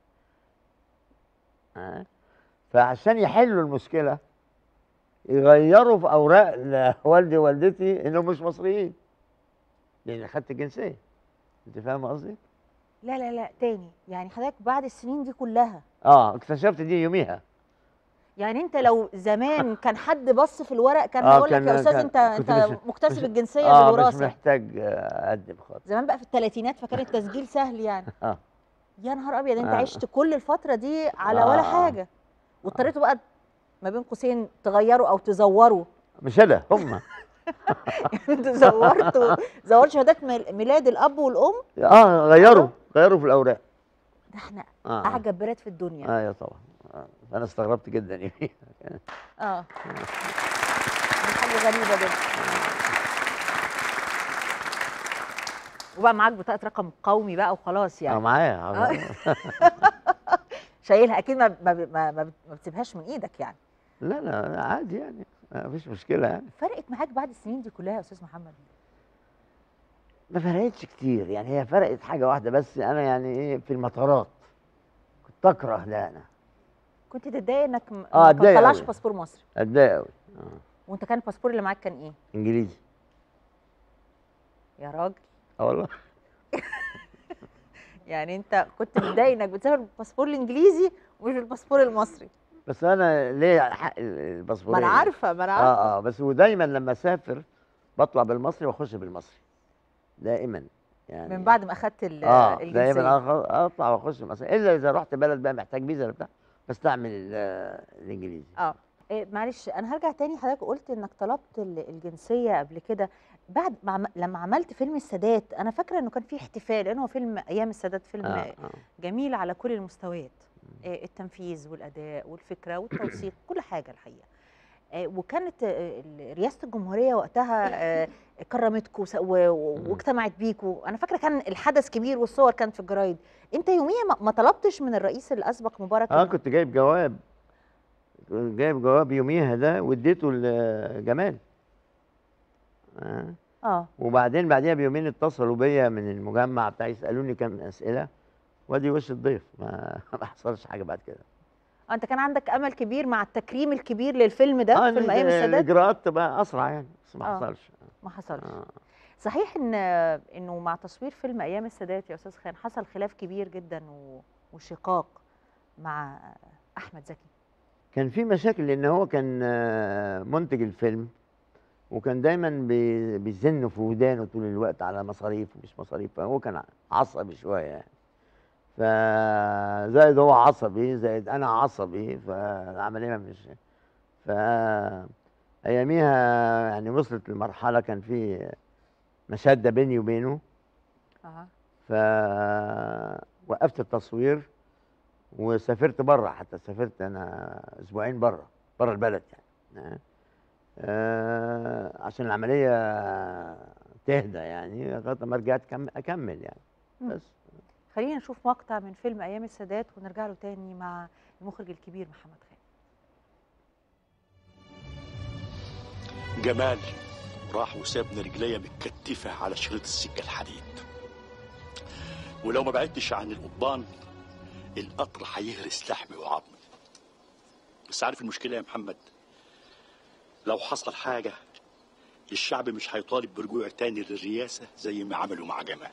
آه. فعشان يحلوا المشكله يغيروا في اوراق والدي ووالدتي انهم مش مصريين لان خدت الجنسيه انت فاهم قصدي لا لا لا تاني يعني حضرتك بعد السنين دي كلها اه اكتشفت دي يوميها يعني انت لو زمان كان حد بص في الورق كان آه، هيقول لك كان- يا استاذ كان- انت كنت انت مش- مكتسب مش- الجنسيه اه مش بالوراثه محتاج آه، اقدم خالص زمان بقى في الثلاثينات فكان التسجيل سهل يعني اه يا نهار ابيض انت آه. عشت كل الفتره دي على آه. ولا حاجه واضطريتوا بقى ما بين قوسين تغيروا او تزوروا مش انا هم انتوا زورتوا زورتوا شهادات ميل- ميلاد الاب والام اه غيروا غيروا في الاوراق ده احنا اه اعجب بلاد في الدنيا ايوه طبعا آه. انا استغربت جدا يعني اه دي حاجه غريبه جدا وبقى معاك بطاقه رقم قومي بقى وخلاص اه يعني معايا آه. شايلها اكيد ما ما ما, ما, ما بتسيبهاش من ايدك يعني لا لا عادي يعني ما فيش مشكله يعني فرقت معاك بعد السنين دي كلها يا استاذ محمد ما فرقتش كتير يعني هي فرقت حاجه واحده بس انا يعني ايه في المطارات كنت اكره ده انا كنت تتضايق انك م- آه، ما أتضايق تطلعش أوي. باسبور مصري اتضايق قوي آه. وانت كان الباسبور اللي معاك كان ايه انجليزي يا راجل اه والله يعني انت كنت متضايق انك بتسافر بالباسبور الانجليزي ومش بالباسبور المصري بس انا ليا حق الباسبور ما انا عارفه ما انا عارفه اه اه بس ودايما لما اسافر بطلع بالمصري واخش بالمصري دائما يعني من بعد ما اخدت ال- اه الجنسيه دايما أخ- اطلع واخش بالمصري الا اذا رحت بلد بقى محتاج فيزا ولا بتاع بستعمل ال- الانجليزي اه إيه معلش انا هرجع تاني حضرتك قلت انك طلبت ال- الجنسيه قبل كده بعد ما عم- لما عملت فيلم السادات انا فاكره انه كان في احتفال لانه هو فيلم ايام السادات فيلم آه آه. آه. جميل على كل المستويات آه، التنفيذ والاداء والفكره والتوثيق كل حاجه الحقيقه آه، وكانت آه، ال- رئاسه الجمهوريه وقتها آه، كرمتكم واجتمعت بيكوا انا فاكره كان الحدث كبير والصور كانت في الجرايد انت يوميا ما- ما طلبتش من الرئيس الاسبق مبارك اه إنه- كنت جايب جواب كنت جايب جواب يوميها ده واديته لجمال آه. اه وبعدين بعديها بيومين اتصلوا بيا من المجمع بتاعي يسالوني كم اسئله وادي وش الضيف ما ما حصلش حاجه بعد كده آه، انت كان عندك امل كبير مع التكريم الكبير للفيلم ده اه فيلم ايام السادات الاجراءات تبقى اسرع يعني بس ما آه. حصلش ما حصلش آه. صحيح ان انه مع تصوير فيلم ايام السادات يا استاذ خان حصل خلاف كبير جدا و- وشقاق مع احمد زكي كان في مشاكل لان هو كان آه، منتج الفيلم وكان دايما بي- بيزن في ودانه طول الوقت على مصاريف ومش مصاريف فهو كان عصبي شويه يعني فزائد هو عصبي زائد انا عصبي فالعمليه مش ف اياميها يعني وصلت لمرحله كان في مشاده بيني وبينه اه فوقفت التصوير وسافرت بره حتى سافرت انا اسبوعين بره بره البلد يعني آه. آه عشان العمليه تهدى يعني لغايه ما رجعت كم- اكمل يعني مم. بس خلينا نشوف مقطع من فيلم ايام السادات ونرجع له تاني مع المخرج الكبير محمد خان جمال راح وسابنا رجليا متكتفة على شريط السكة الحديد ولو ما بعدتش عن القضبان القطر هيهرس لحمي وعظمي بس عارف المشكلة يا محمد لو حصل حاجة الشعب مش هيطالب برجوع تاني للرئاسة زي ما عملوا مع جمال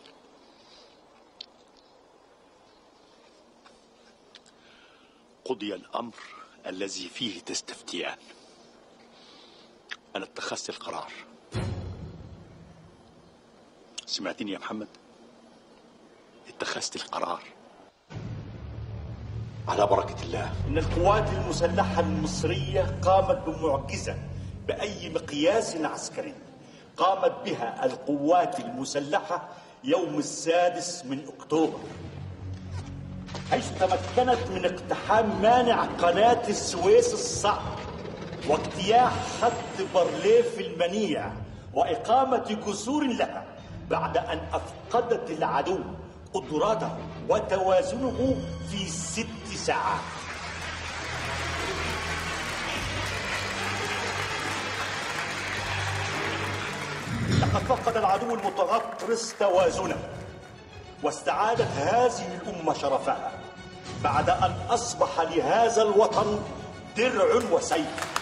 قضي الأمر الذي فيه تستفتيان أنا اتخذت القرار سمعتني يا محمد اتخذت القرار على بركة الله إن القوات المسلحة المصرية قامت بمعجزة بأي مقياس عسكري قامت بها القوات المسلحة يوم السادس من أكتوبر حيث تمكنت من اقتحام مانع قناة السويس الصعب واجتياح خط بارليف المنيع وإقامة جسور لها بعد أن أفقدت العدو قدراته وتوازنه في ست ساعات لقد فقد العدو المتغطرس توازنه واستعادت هذه الأمة شرفها بعد أن أصبح لهذا الوطن درع وسيف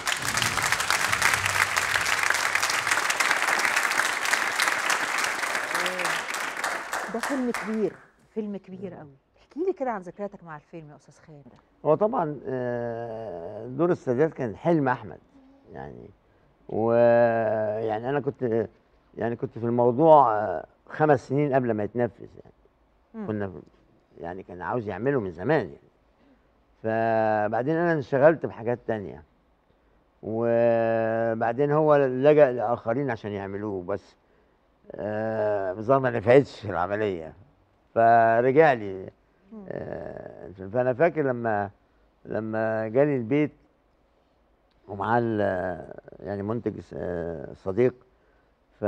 ده فيلم كبير فيلم كبير قوي احكي لي كده عن ذكرياتك مع الفيلم يا استاذ خالد هو طبعا آه، دور السادات كان حلم احمد يعني ويعني انا كنت يعني كنت في الموضوع آه، خمس سنين قبل ما يتنفذ يعني مم. كنا في- يعني كان عاوز يعمله من زمان يعني فبعدين انا انشغلت بحاجات تانية وبعدين هو لجأ لاخرين عشان يعملوه بس آه بالظبط ما نفعتش العمليه فرجع لي آه فانا فاكر لما لما جالي البيت ومعاه ال- يعني منتج س- آه، صديق ف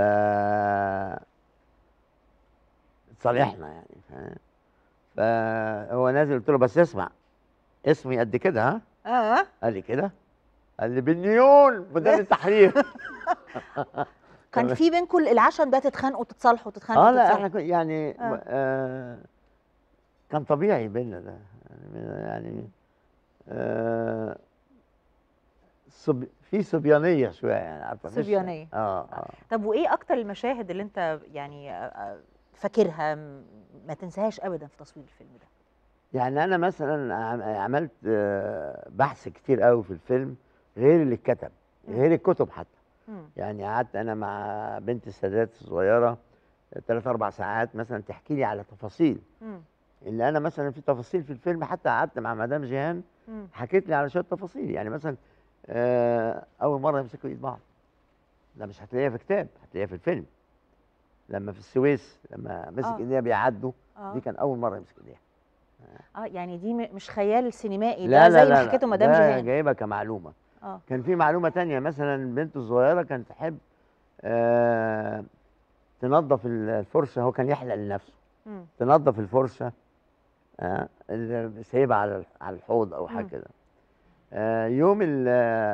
صالحنا يعني ف- فهو نازل قلت له بس اسمع اسمي قد كده ها اه قال لي كده قال لي بالنيون بدل التحرير كان في بينكم العشم ده تتخانقوا تتصالحوا تتخانقوا اه لا تتصالحوا. احنا كنا- يعني آه. آه كان طبيعي بينا ده يعني, يعني آه صب في صبيانيه شويه يعني عارفه مش- صبيانية. اه اه طب وايه اكتر المشاهد اللي انت يعني آه، آه، فاكرها م- ما تنساهاش ابدا في تصوير الفيلم ده يعني انا مثلا عم- عملت آه، بحث كتير قوي في الفيلم غير اللي اتكتب غير الكتب حتى مم. يعني قعدت انا مع بنت السادات الصغيره ثلاث اربع ساعات مثلا تحكي لي على تفاصيل مم. اللي انا مثلا في تفاصيل في الفيلم حتى قعدت مع مدام جيهان مم. حكيت لي على شويه تفاصيل يعني مثلا آه، اول مره يمسكوا ايد بعض ده مش هتلاقيها في كتاب هتلاقيها في الفيلم لما في السويس لما مسك آه. ايديها بيعدوا آه. دي كان اول مره يمسك ايديها اه يعني دي م- مش خيال سينمائي لا ده لا زي لا ما لا، حكيته مدام ده جيهان جايبها كمعلومه اه كان في معلومه تانية مثلا بنته الصغيره كانت تحب آه تنظف ال- الفرشه هو كان يحلق لنفسه مم. تنظف الفرشه آه اللي سايبها على ال- على الحوض او حاجه مم. كده آه يوم ال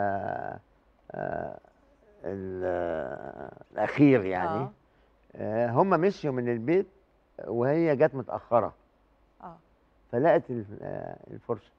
آه ال- آه، الاخير يعني آه. آه هم مشيوا من البيت وهي جت متاخره اه فلقت ال- آه، الفرشه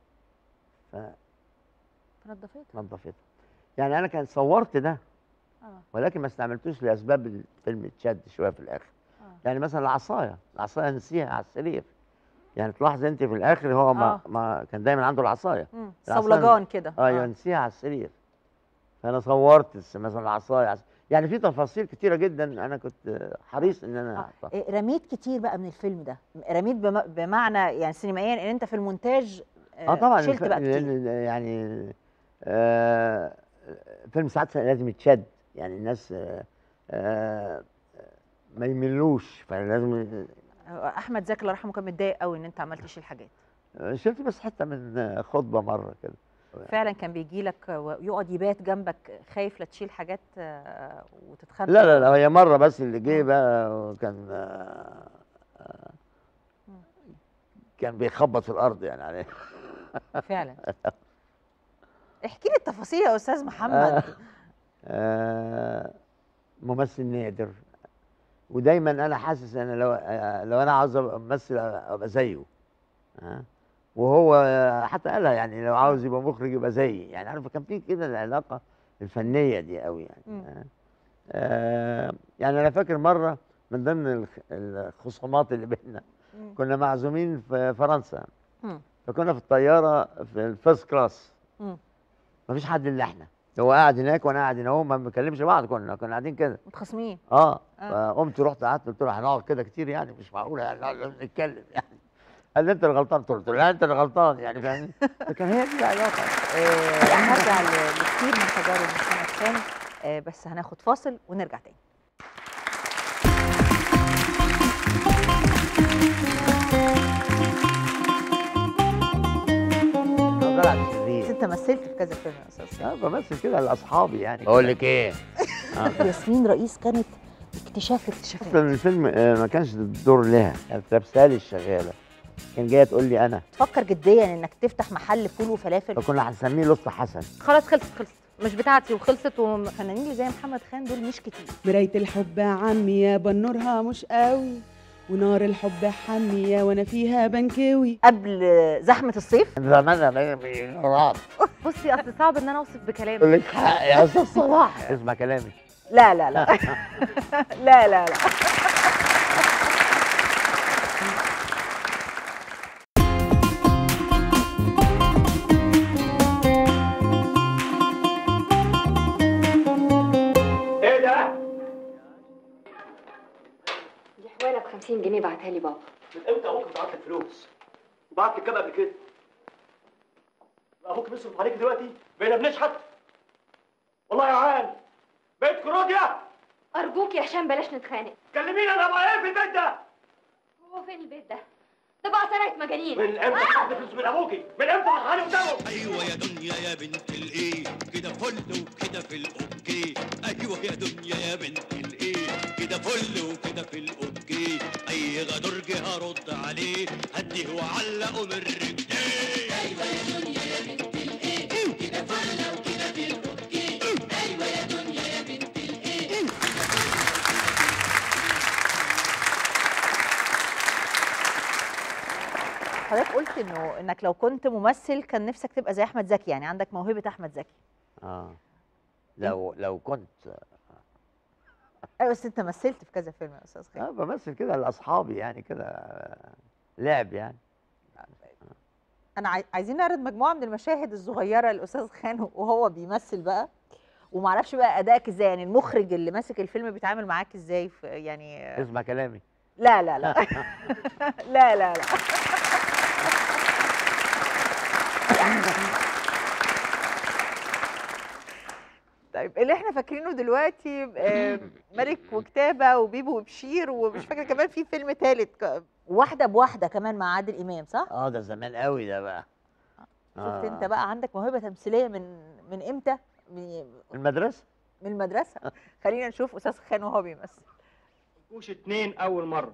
نظفتها فنظفتها يعني انا كان صورت ده اه ولكن ما استعملتوش لاسباب الفيلم اتشد شويه في الاخر آه. يعني مثلا العصايه العصايه نسيها على السرير يعني تلاحظ انت في الاخر هو ما, آه. ما كان دايما عنده العصايه مم. العصاية- صولجان كده ايوه نسيها على السرير فانا صورت الس- مثلا العصايه عص- يعني في تفاصيل كتيره جدا انا كنت حريص ان انا أحطها. إيه، رميت كتير بقى من الفيلم ده رميت بم- بمعنى يعني سينمائيا ان انت في المونتاج اه طبعا شلت الف- بقى ال- كتير ال- يعني آه فيلم ساعات لازم يتشد يعني الناس آه آه ما يملوش فلازم احمد زكي الله يرحمه كان متضايق قوي ان انت عملتش الحاجات شفت بس حتى من خطبه مره كده فعلا كان بيجي لك ويقعد يبات جنبك خايف لا تشيل حاجات آه، وتتخانق لا لا لا هي مره بس اللي جه بقى وكان آه، آه، كان بيخبط في الارض يعني عليه فعلا احكي لي التفاصيل يا استاذ محمد آه، ممثل نادر ودايما انا حاسس ان لو آه، لو انا عاوز ابقى ممثل ابقى زيه ها وهو آه، حتى قالها يعني لو عاوز يبقى مخرج يبقى زيي يعني عارف كان في كده العلاقه الفنيه دي قوي يعني مم. آه. آه يعني انا فاكر مره من ضمن الخ- الخصومات اللي بيننا مم. كنا معزومين في فرنسا مم. فكنا في الطياره في الفيرست كلاس مم. مفيش حد الا احنا هو قاعد هناك وانا قاعد هنا هو ما بنكلمش بعض كنا كنا قاعدين كده متخاصمين اه آه. فقمت رحت قعدت قلت له هنقعد كده كتير يعني مش معقول يعني نقعد نتكلم يعني قال لي انت اللي غلطان قلت له لا انت اللي غلطان يعني فاهمني لكن هي دي العلاقه آه، هنرجع ل- لكتير من تجارب محمد سامي آه، بس هناخد فاصل ونرجع تاني أنا طلعت بس شرير انت مثلت في كذا فيلم يا استاذ سامي اه بمثل كده لاصحابي يعني اقول لك ايه ياسمين رئيس كانت اكتشاف الاكتشافات اصلا الفيلم آه، ما كانش الدور لها كانت لابسه لي الشغاله كان جايه تقول لي انا تفكر جديا انك تفتح محل فول وفلافل فكنا هنسميه لطفي حسن خلاص خلصت خلصت مش بتاعتي وخلصت وفنانين اللي زي محمد خان دول مش كتير مراية الحب عمي يا بنورها مش قوي ونار الحب حامية وانا فيها بنكوي قبل زحمه الصيف زمان رعب بصي اصل صعب ان انا اوصف بكلام لك حق يا استاذ صلاح اسمع كلامي لا لا لا لا لا لا ايه ده؟ دي حواله ب 50 جنيه بعتها لي بابا من امتى ابوك بعت لك فلوس؟ وبعت لك كام قبل كده؟ ابوك بيصرف عليك دلوقتي؟ بقينا بنشحت؟ والله يا عال بقيت كروديا ارجوك يا هشام بلاش نتخانق كلميني انا بقى ايه في البيت ده؟ هو فين البيت ده ده بقى سرقه مجانين من امتى خدت فلوس من ابوكي؟ من امتى فرحاني قدامه؟ ايوه يا دنيا يا بنت الايه كده فل وكده في الاوكي ايوه يا دنيا يا بنت الايه كده فل وكده في الاوكي اي غدر جه هرد عليه هديه وعلقه من رجليه ايوه يا دنيا يا بنت الايه كده فل وكده في الاوكي ايوه يا دنيا يا بنت الايه حضرتك قلت انه انك لو كنت ممثل كان نفسك تبقى زي احمد زكي يعني عندك موهبه احمد زكي اه لو لو كنت ايوه بس انت مثلت في كذا فيلم يا استاذ خالد اه بمثل كده لاصحابي يعني كده لعب يعني انا عاي- عايزين نعرض مجموعه من المشاهد الصغيره للاستاذ خان وهو بيمثل بقى ومعرفش بقى ادائك ازاي يعني المخرج اللي ماسك الفيلم بيتعامل معاك ازاي في يعني اسمع كلامي لا لا لا لا لا لا طيب اللي احنا فاكرينه دلوقتي آه، ملك وكتابه وبيبو وبشير ومش فاكره كمان في فيلم ثالث واحده بواحده كمان مع عادل امام صح؟ اه ده زمان قوي ده بقى شفت انت بقى عندك موهبه تمثيليه من من امتى؟ من المدرسه من المدرسه خلينا نشوف استاذ خان وهو بيمثل كوش اتنين اول مره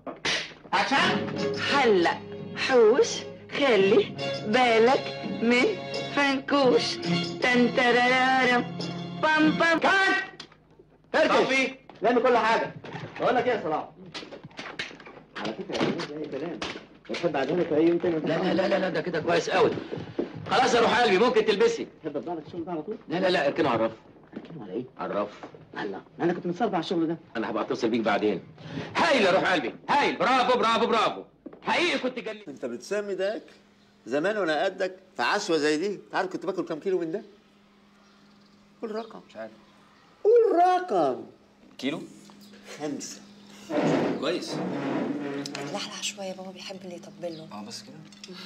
هلا حوش خلي بالك من فنكوش تنترارم بام بام صافي لم كل حاجه بقول لك ايه يا صلاح على فكره يا اي كلام بتحب اعزمك اي يوم تاني لا لا لا لا ده كده كويس قوي خلاص يا روح قلبي ممكن تلبسي تحب افضل الشغل ده على طول لا لا لا اركنه على الرف على ايه على الرف الله انا كنت متصرف على الشغل ده انا هبقى اتصل بيك بعدين هايل يا روح قلبي هايل برافو برافو برافو حقيقي كنت جلي انت بتسمي ده اكل زمان وانا قدك في عشوه زي دي انت عارف كنت باكل كام كيلو من ده قول رقم مش عارف قول رقم كيلو خمسة كويس لحلح شوية بابا بيحب اللي يطبل له اه بس كده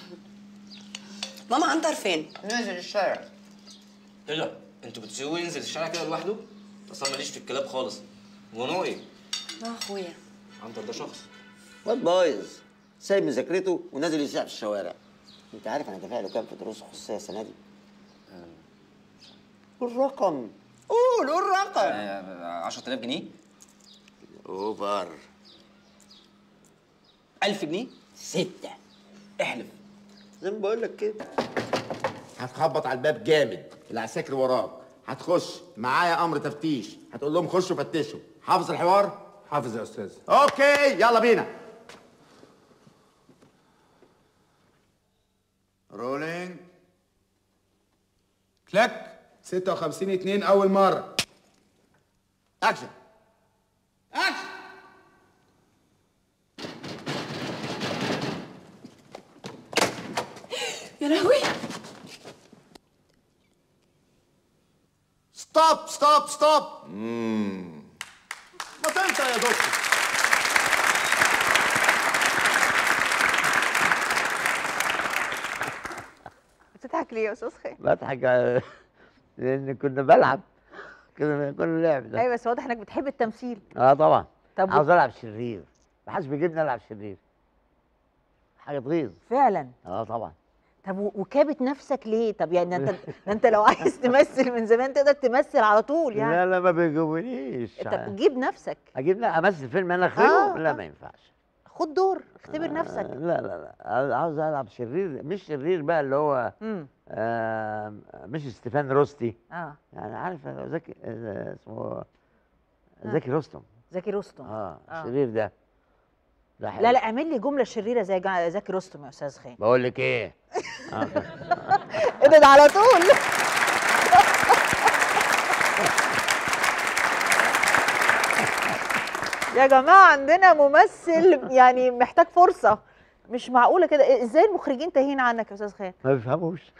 ماما عنتر فين؟ نازل الشارع ايه ده انتوا بتسيبوه ينزل الشارع كده لوحده اصلا ماليش في الكلاب خالص ونوع ايه اه اخويا عنتر ده شخص واد بايظ سايب مذاكرته ونازل يسيح في الشوارع انت عارف انا دافع له كام في دروس خصوصيه السنه دي قول رقم قول قول رقم 10000 جنيه اوفر 1000 جنيه ستة احلف زي ما بقول لك كده هتخبط على الباب جامد العساكر وراك هتخش معايا امر تفتيش هتقول لهم خشوا فتشوا حافظ الحوار حافظ يا استاذ اوكي يلا بينا رولينج كلاك 56 2 اول مره اكشن يا لهوي ستوب ستوب ستوب ما تنسى يا دكتور بتضحك ليه يا استاذ خان؟ بضحك على- لان كنا بلعب كنا كنا لعب ده ايوه بس واضح انك بتحب التمثيل اه طبعا طب عاوز العب شرير ما حدش بيجيبني العب شرير حاجه تغيظ فعلا اه طبعا طب و- وكابت نفسك ليه؟ طب يعني انت ده انت لو عايز تمثل من زمان تقدر تمثل على طول يعني لا لا ما بيجيبونيش انت بتجيب نفسك اجيب لا امثل فيلم انا اخرجه آه، لا آه. ما ينفعش خد دور اختبر نفسك لا لا لا عاوز العب شرير مش شرير بقى اللي هو امم آه مش ستيفان روستي اه يعني عارف زكي آه، اسمه آه. زكي رستم زكي رستم اه آه. الشرير ده ده حلو. لا لا اعمل لي جمله شريره زي جا- زكي رستم يا استاذ خان بقول لك ايه آه. ابعد على طول يا جماعه عندنا ممثل يعني محتاج فرصه مش معقوله كده إيه- ازاي المخرجين تاهين عنك يا استاذ خان ما بيفهموش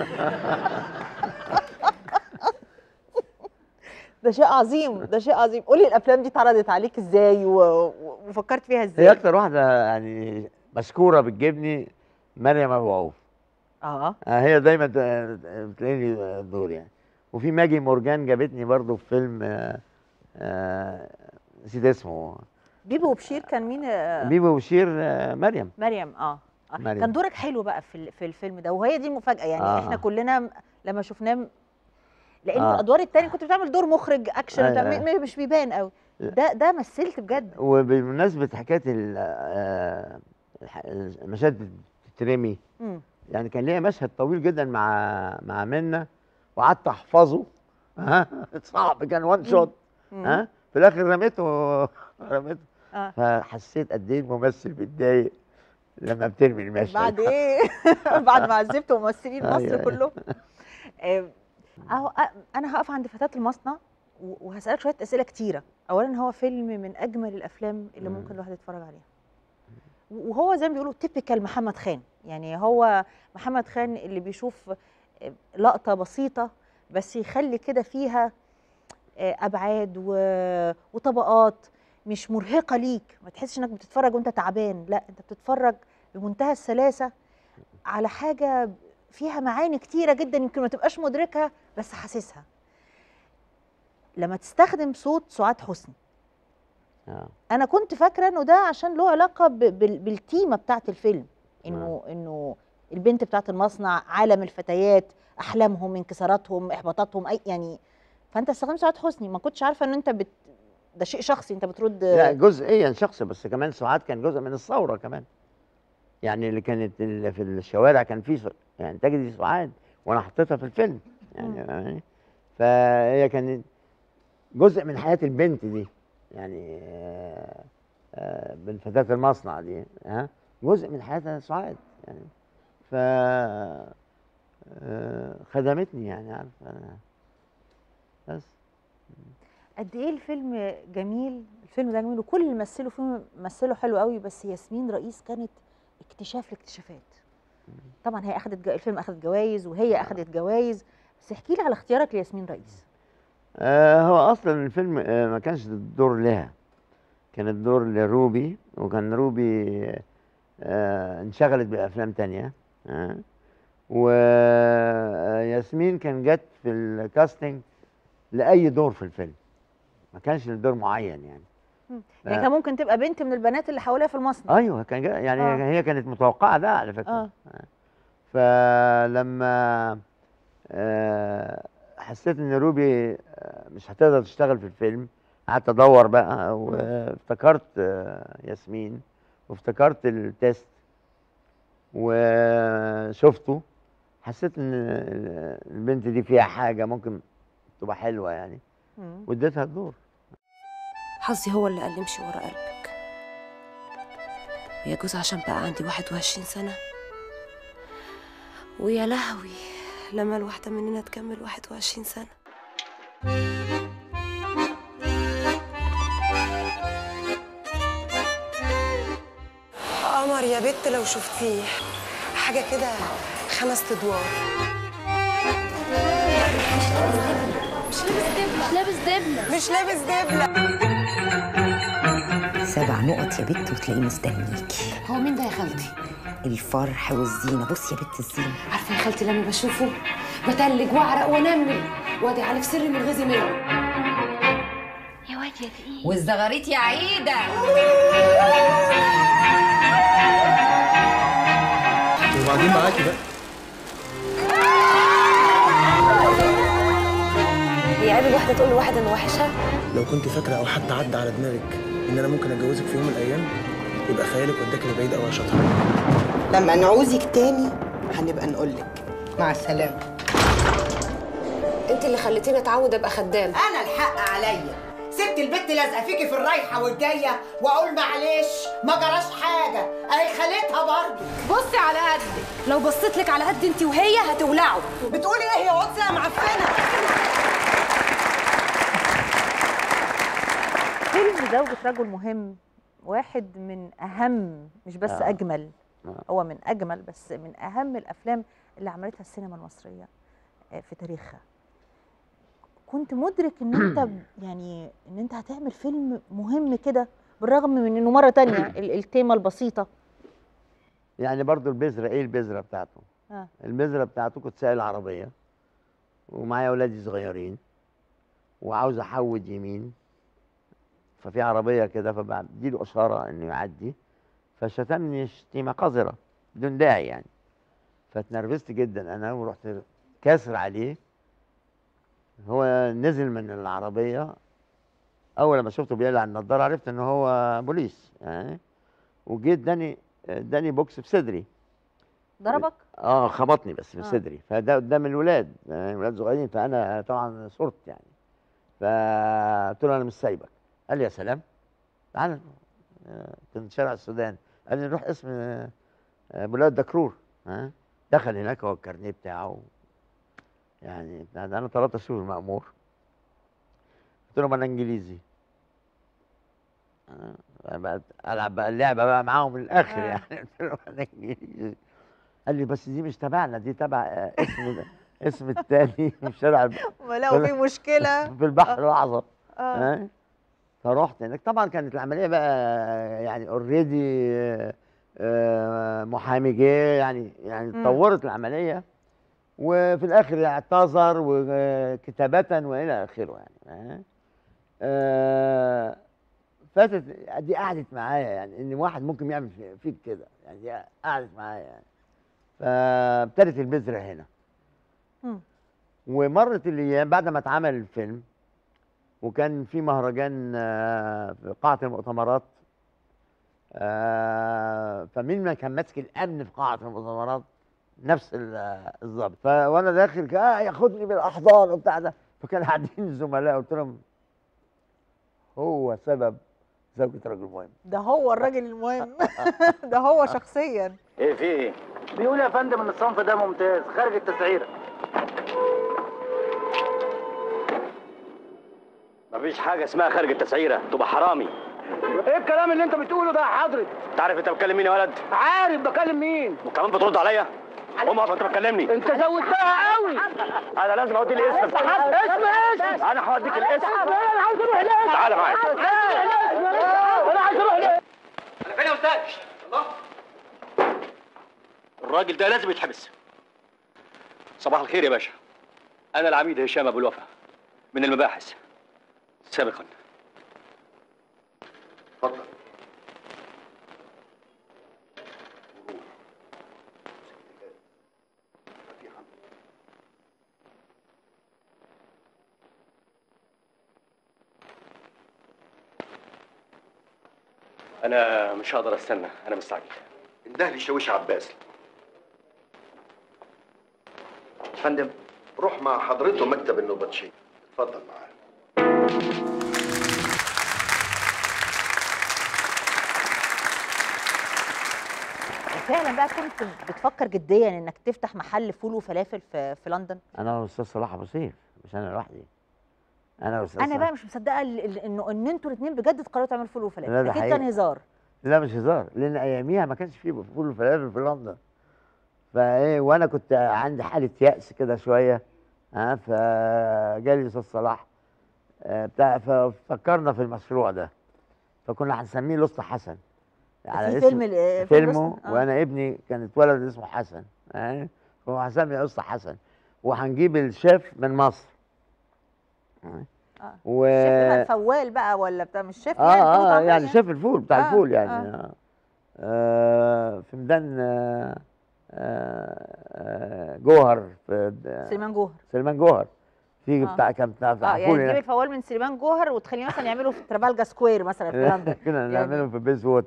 ده شيء عظيم ده شيء عظيم قولي الافلام دي اتعرضت عليك ازاي و... و- وفكرت فيها ازاي هي اكتر واحده يعني مشكوره بتجيبني مريم ابو عوف اه آه هي دايما ت- بتلاقيني الدور يعني وفي ماجي مورجان جابتني برضو في فيلم آه آه نسيت اسمه بيبو وبشير كان مين آه، بيبو وشير آه مريم مريم اه آه. مريم. كان دورك حلو بقى في ال- في الفيلم ده وهي دي المفاجاه يعني آه. آه. احنا كلنا م- لما شفناه م- لان آه. آه. الادوار التانية كنت بتعمل دور مخرج اكشن أيوة، بتاع- م- م- مش بيبان قوي ده ده مثلت بجد وبمناسبه حكايه ال- آه، الح- المشاهد بتترمي مم. يعني كان ليا مشهد طويل جدا مع مع منى وقعدت احفظه ها صعب كان وان شوت مم. ها في الاخر رميته رميته آه. فحسيت قد ايه الممثل بيتضايق لما بترمي المشهد بعد ايه بعد ما عذبت ممثلين أيوة، مصر أيوة. كلهم آه، اهو آه، انا هقف عند فتاه المصنع و- وهسالك شويه اسئله كتيره اولا هو فيلم من اجمل الافلام اللي ممكن الواحد يتفرج عليها وهو زي ما بيقولوا تيبيكال محمد خان يعني هو محمد خان اللي بيشوف آه، لقطه بسيطه بس يخلي كده فيها آه، ابعاد و- وطبقات مش مرهقه ليك ما تحسش انك بتتفرج وانت تعبان لا انت بتتفرج بمنتهى السلاسه على حاجه فيها معاني كتيره جدا يمكن ما تبقاش مدركها بس حاسسها لما تستخدم صوت سعاد حسني آه. انا كنت فاكره انه ده عشان له علاقه ب- بال- بالتيمه بتاعت الفيلم انه انه البنت بتاعت المصنع عالم الفتيات احلامهم انكساراتهم احباطاتهم اي يعني فانت استخدمت سعاد حسني ما كنتش عارفه ان انت بت ده شيء شخصي انت بترد لا جزئيا شخصي بس كمان سعاد كان جزء من الثوره كمان يعني اللي كانت اللي في الشوارع كان في س- يعني تجدي سعاد وانا حطيتها في الفيلم يعني فاهماني؟ فهي كانت جزء من حياه البنت دي يعني آه، آه، بنت فتاه المصنع دي ها جزء من حياتها سعاد يعني ف آه، خدمتني يعني عارف أنا بس قد ايه الفيلم جميل الفيلم ده جميل وكل اللي مثلوا فيه مثلوا حلو قوي بس ياسمين رئيس كانت اكتشاف الاكتشافات طبعا هي اخذت جو... الفيلم اخذت جوائز وهي اخذت جوائز بس احكي لي على اختيارك لياسمين رئيس آه هو اصلا الفيلم آه ما كانش الدور لها كان الدور لروبي وكان روبي آه انشغلت بافلام تانية آه وياسمين كان جت في الكاستنج لاي دور في الفيلم ما كانش لدور معين يعني مم. يعني كان ممكن تبقى بنت من البنات اللي حواليها في المصنع ايوه كان جا يعني آه. هي كانت متوقعه ده على فكره اه فلما آه، حسيت ان روبي آه، مش هتقدر تشتغل في الفيلم قعدت ادور بقى وافتكرت آه، ياسمين وافتكرت التيست وشفته حسيت ان البنت دي فيها حاجه ممكن تبقى حلوه يعني مم. واديتها الدور حظي هو اللي قال لي امشي ورا قلبك ويجوز عشان بقى عندي 21 سنة ويا لهوي لما الواحدة مننا تكمل 21 سنة قمر يا بت لو شفتيه حاجة كده خمس ادوار مش لابس دبلة مش لابس دبلة سبع نقط يا بت وتلاقيه مستنيكي هو مين ده يا خالتي؟ الفرح والزينه بصي يا بت الزينه عارفة يا خالتي لما بشوفه بتلج واعرق وانمل وادي على في سري من غزي منه يا واد يا تقيل والزغاريت يا عيده وبعدين معاكي بقى هي عيب الواحدة تقول لواحد انه وحشة لو كنت فاكره او حتى عدى على دماغك ان انا ممكن اتجوزك في يوم من الايام يبقى خيالك وداك لبعيد قوي يا شاطره لما نعوزك تاني هنبقى نقولك مع السلامه انت اللي خليتيني اتعود ابقى خدام انا الحق عليا سبت البت لازقه فيكي في الرايحه والجايه واقول معلش ما جراش حاجه اهي خالتها برضه بصي على قدك لو بصيت لك على قد انت وهي هتولعوا بتقولي ايه يا قدس يا معفنه فيلم زوجة رجل مهم واحد من أهم مش بس آه. أجمل آه. هو من أجمل بس من أهم الأفلام اللي عملتها السينما المصرية آه، في تاريخها كنت مدرك إن أنت ب- يعني إن أنت هتعمل فيلم مهم كده بالرغم من إنه مرة تانية ال- التيمة البسيطة يعني برضو البذرة ايه البذرة بتاعته آه. البذرة بتاعته كنت سايق العربية ومعايا اولادي صغيرين وعاوز احود يمين ففي عربية كده فبديله اشارة انه يعدي فشتمني شتيمة قذرة بدون داعي يعني فاتنرفزت جدا انا ورحت كاسر عليه هو نزل من العربية اول ما شفته بيقلع النضارة عرفت ان هو بوليس يعني وجيت اداني اداني بوكس في صدري ضربك؟ اه خبطني بس في آه. صدري فده قدام الولاد يعني الولاد صغيرين فانا طبعا صرت يعني فقلت له انا مش سايبك قال لي يا سلام تعالى آه، كنت شارع السودان قال لي نروح اسم آه، آه، بلاد دكرور ها دخل هناك هو الكارنيه بتاعه يعني بتاع ده انا 13 شهور مأمور قلت له ما انا انجليزي آه، بقى العب بقى اللعبه بقى معاهم من الاخر آه. يعني قلت له انا انجليزي قال لي بس دي مش تبعنا دي تبع آه، اسم اسم التاني في شارع الب- ولو في مشكلة في البحر الاعظم آه. ها فرحت هناك طبعا كانت العمليه بقى يعني اوريدي محامي جه يعني يعني مم. اتطورت العمليه وفي الاخر اعتذر وكتابه والى اخره يعني ها؟ آه، فاتت دي قعدت معايا يعني ان واحد ممكن يعمل في- فيك كده يعني دي قعدت معايا يعني فابتدت البذره هنا مم. ومرت الايام بعد ما اتعمل الفيلم وكان في مهرجان آه، في قاعه المؤتمرات آه، فمين ما كان ماسك الامن في قاعه المؤتمرات نفس ال- آه، الضابط ف- وانا داخل كده، آه ياخدني بالاحضان وبتاع ده فكان قاعدين الزملاء قلت لهم هو سبب زوجة رجل مهم ده هو الراجل المهم ده هو شخصيا ايه في ايه؟ بيقول يا فندم ان الصنف ده ممتاز خارج التسعيره مفيش حاجة اسمها خارج التسعيرة تبقى حرامي ايه الكلام اللي انت بتقوله ده يا حضرتك؟ انت عارف انت بتكلم مين يا ولد؟ عارف بكلم مين؟ وكمان بترد عليا؟ قوم اقف انت بتكلمني انت زودتها قوي انا لازم اودي لي اسم اسم اسم انا هوديك الاسم انا عايز اروح هناك تعالى معايا انا عايز اروح هناك انا فين يا استاذ؟ الله الراجل ده لازم يتحبس صباح الخير يا باشا انا العميد هشام ابو الوفا من المباحث سابقا اتفضل انا مش هقدر استنى انا مستعجل انده لي شاويش عباس فندم روح مع حضرته مكتب النوبطشي اتفضل معاه فعلا بقى كنت بتفكر جديا انك تفتح محل فول وفلافل في في لندن انا والاستاذ صلاح ابو سيف مش انا لوحدي انا والاستاذ انا صلاح. بقى مش مصدقه ال- ال- انه ان انتوا الاثنين بجد تقرروا تعملوا فول لا، وفلافل ده اكيد حقيقي. كان هزار لا مش هزار لان اياميها ما كانش فيه فول وفلافل في لندن فايه وانا كنت عندي حاله يأس كده شويه ها فجالي الاستاذ صلاح آه، بتاع ففكرنا في المشروع ده فكنا هنسميه لص حسن في فيلم ال- آه، فيلم فيلمه لص- آه. وانا ابني كان اتولد اسمه حسن ها هو هسمي لص حسن وهنجيب الشيف من مصر ها؟ اه و... الشيف بقى فوال بقى ولا بتاع مش شيف اه يعني فول اه وطعمية يعني شيف الفول بتاع آه، الفول يعني آه. آه. آه في ميدان آه آه آه جوهر في د- سليمان جوهر سليمان جوهر في آه. بتاع كان بتاع بتاع اه يعني فول تجيب هناك. الفوال من سليمان جوهر وتخليه مثلا يعملوا في ترافالجا سكوير مثلا في لندن كنا يعني- نعمله في بيز ووتر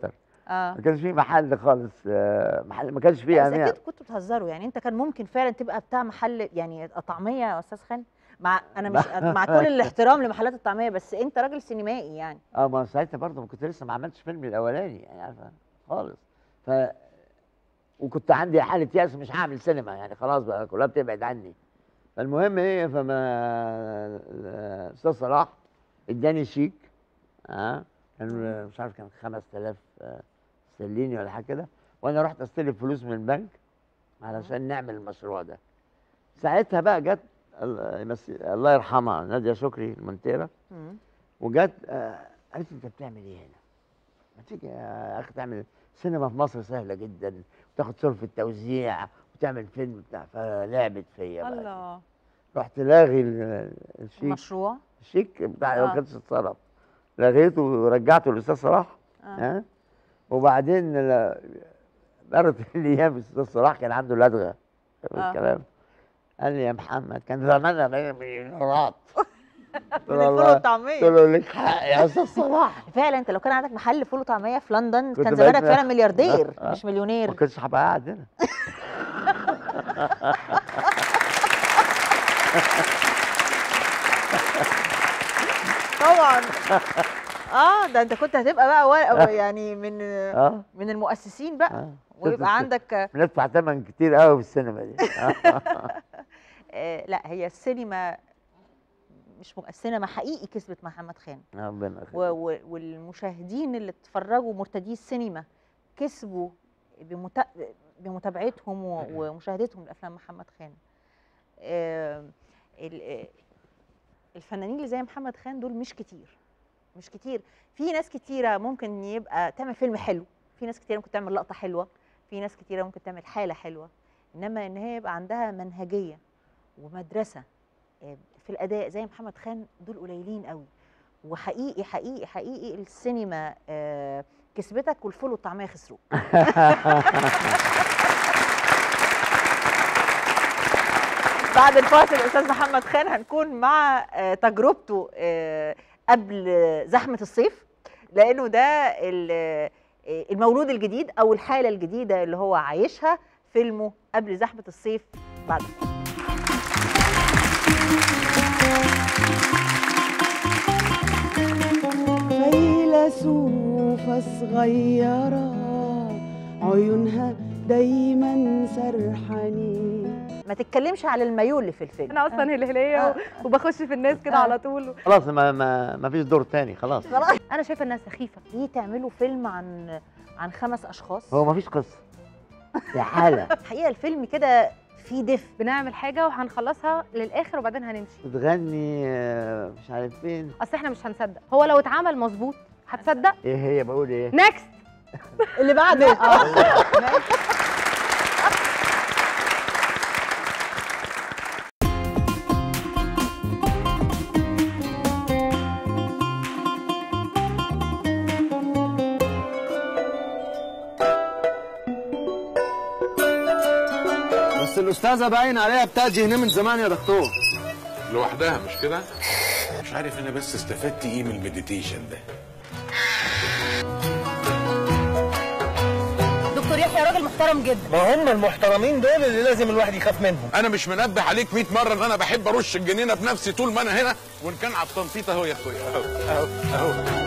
اه ما كانش فيه محل خالص آه، محل ما كانش فيه بس أمير اكيد كنتوا بتهزروا يعني انت كان ممكن فعلا تبقى بتاع محل يعني طعميه يا استاذ خان مع انا مش مع كل الاحترام لمحلات الطعميه بس انت راجل سينمائي يعني اه ما ساعتها برضه ما كنت لسه ما عملتش فيلم الاولاني يعني عارفه خالص ف وكنت عندي حاله يأس مش هعمل سينما يعني خلاص بقى كلها بتبعد عني فالمهم ايه فما الاستاذ صلاح اداني شيك اه كان مش عارف كان 5000 آه، استرليني ولا حاجه كده وانا رحت استلف فلوس من البنك علشان نعمل المشروع ده ساعتها بقى جت الله يمسي- الله يرحمها ناديه شكري المنتيره وجت آه، قالت لي انت بتعمل ايه هنا؟ ما تيجي يا اخي تعمل سينما في مصر سهله جدا وتاخد صورة في التوزيع وتعمل فيلم بتاع فلعبت فيا بقى الله رحت لاغي ال- الشيك المشروع الشيك بتاع آه. ما كانش اتصرف لغيته ورجعته للاستاذ صلاح آه. ها وبعدين ل- مرت الايام الاستاذ صلاح كان عنده لدغه آه. الكلام قال لي يا محمد كان زماننا بقى مليونيرات قلت من له الفول والله- والطعمية. قلت له لك حق يا استاذ صلاح فعلا انت لو كان عندك محل فول وطعميه في لندن كنت كان بقيت زمانك فعلا ملياردير آه. مش ما مليونير كنتش هبقى قاعد هنا طبعا اه ده انت كنت هتبقى بقى وا- يعني من آه. من المؤسسين بقى آه. ويبقى عندك بندفع ثمن كتير قوي في السينما دي آه لا هي السينما مش م... السينما حقيقي كسبت محمد خان ربنا و... و... والمشاهدين اللي اتفرجوا مرتدي السينما كسبوا بمت... بمتابعتهم و... ومشاهدتهم لافلام محمد خان آه... ال... آه، الفنانين اللي زي محمد خان دول مش كتير مش كتير في ناس كتيره ممكن يبقى تعمل فيلم حلو في ناس كتيره ممكن تعمل لقطه حلوه في ناس كتيره ممكن تعمل حاله حلوه انما ان هي يبقى عندها منهجيه ومدرسه آه، في الاداء زي محمد خان دول قليلين قوي وحقيقي حقيقي حقيقي السينما آه، كسبتك والفول والطعميه خسروك بعد الفاصل الاستاذ محمد خان هنكون مع آه، تجربته آه، قبل زحمه الصيف لانه ده ال- آه، المولود الجديد او الحاله الجديده اللي هو عايشها فيلمه قبل زحمه الصيف بعد فيلسوفة صغيرة عيونها دايما سرحانين ما تتكلمش على المايو اللي في الفيلم انا اصلا هلهليه و- وبخش في الناس كده على طول خلاص ما ما ما فيش دور تاني خلاص خلاص انا شايفه انها سخيفه ليه تعملوا فيلم عن عن خمس اشخاص هو ما فيش قصه يا حاله الحقيقه الفيلم كده فيه دفء بنعمل حاجه وهنخلصها للاخر وبعدين هنمشي بتغني آه، مش عارف فين اصل احنا مش هنصدق هو لو اتعمل مظبوط هتصدق ايه هي بقول ايه نكست اللي بعده بس الاستاذه باين عليها بتاجي هنا من زمان يا دكتور لوحدها مش كده؟ مش عارف انا بس استفدت ايه من المديتيشن ده دكتور يحيى راجل محترم جدا ما هم المحترمين دول اللي لازم الواحد يخاف منهم انا مش منبه عليك 100 مره ان انا بحب ارش الجنينه بنفسي طول ما انا هنا وان كان على التنطيط اهو يا اخويا اهو اهو اهو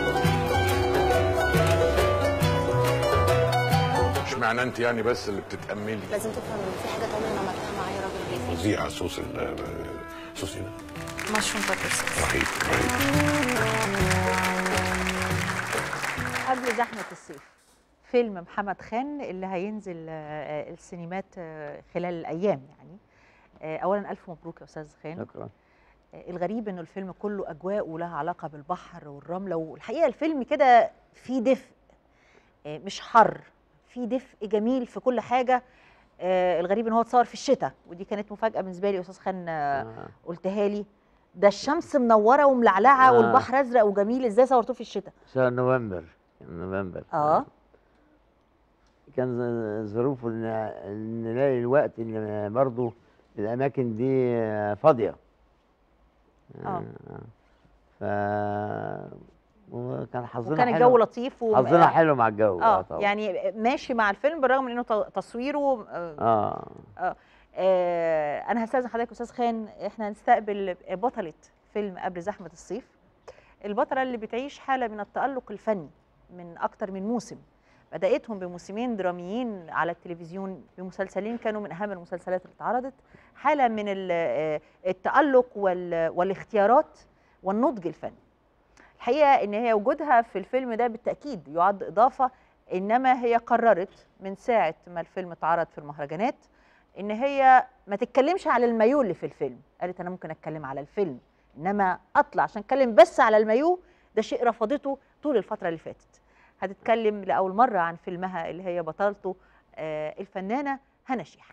مش معنى انت يعني بس اللي بتتاملي لازم تفهم ان في حاجه تانية انا عملتها معايا راجل ريفي فظيعه صوص ال صوص ايه ده؟ مشروم بيبرز رهيب رهيب قبل زحمه الصيف فيلم محمد خان اللي هينزل آه، السينمات آه، خلال الايام يعني آه، اولا الف مبروك يا استاذ خان شكرا آه، الغريب انه الفيلم كله اجواء ولها علاقه بالبحر والرمله والحقيقه الفيلم كده فيه دفء آه، مش حر فيه دفء جميل في كل حاجه آه، الغريب ان هو اتصور في الشتاء ودي كانت مفاجاه بالنسبه لي يا استاذ خان آه، قلتها لي ده الشمس منوره وملعلعه آه. والبحر ازرق وجميل ازاي صورتوه في الشتاء شهر نوفمبر نوفمبر اه كان ظ- ظروفه ان إن نلاقي الوقت ان برضه الاماكن دي آه، فاضيه اه ف وكان حظنا وكان حلو. الجو لطيف و- حظنا حلو مع الجو اه طبعا يعني ماشي مع الفيلم بالرغم من انه ت- تصويره آه اه آه آه انا هستاذن حضرتك استاذ خان احنا هنستقبل بطله فيلم قبل زحمه الصيف البطله اللي بتعيش حاله من التالق الفني من اكتر من موسم بدأتهم بموسمين دراميين على التلفزيون بمسلسلين كانوا من أهم المسلسلات اللي اتعرضت حالة من ال- آه، التألق وال- والاختيارات والنضج الفني الحقيقة إن هي وجودها في الفيلم ده بالتأكيد يعد إضافة إنما هي قررت من ساعة ما الفيلم اتعرض في المهرجانات إن هي ما تتكلمش على المايو اللي في الفيلم قالت أنا ممكن أتكلم على الفيلم إنما أطلع عشان أتكلم بس على المايو ده شيء رفضته طول الفترة اللي فاتت هتتكلم لأول مرة عن فيلمها اللي هي بطلته آه، الفنانة هنا شيحة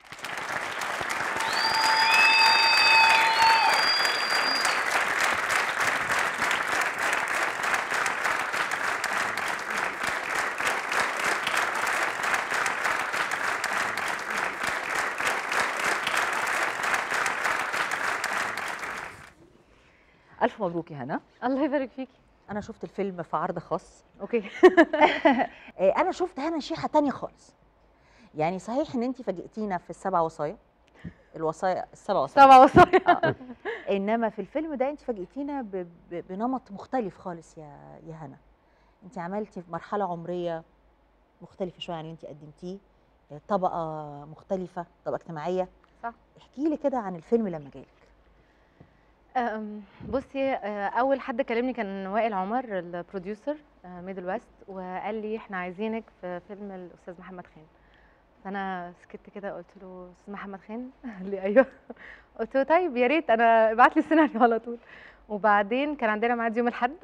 ألف مبروك يا هنا الله يبارك فيكي أنا شفت الفيلم في عرض خاص اوكي آه، أنا شفت هنا شيحة تانية خالص يعني صحيح إن أنت فاجئتينا في السبع وصايا الوصايا السبع وصايا سبع وصايا. آه. انما في الفيلم ده انت فاجئتينا ب- ب- بنمط مختلف خالص يا يا هنا انت عملتي في مرحله عمريه مختلفه شويه عن اللي انت قدمتيه آه، طبقه مختلفه طبقه اجتماعيه صح احكي لي كده عن الفيلم لما جالك أم، بصي آه، اول حد كلمني كان وائل عمر البروديوسر ميدل ويست وقال لي احنا عايزينك في فيلم الاستاذ محمد خان فانا سكت كده قلت له استاذ محمد خان قال لي ايوه قلت له طيب يا ريت انا ابعت لي السيناريو على طول وبعدين كان عندنا ميعاد يوم الاحد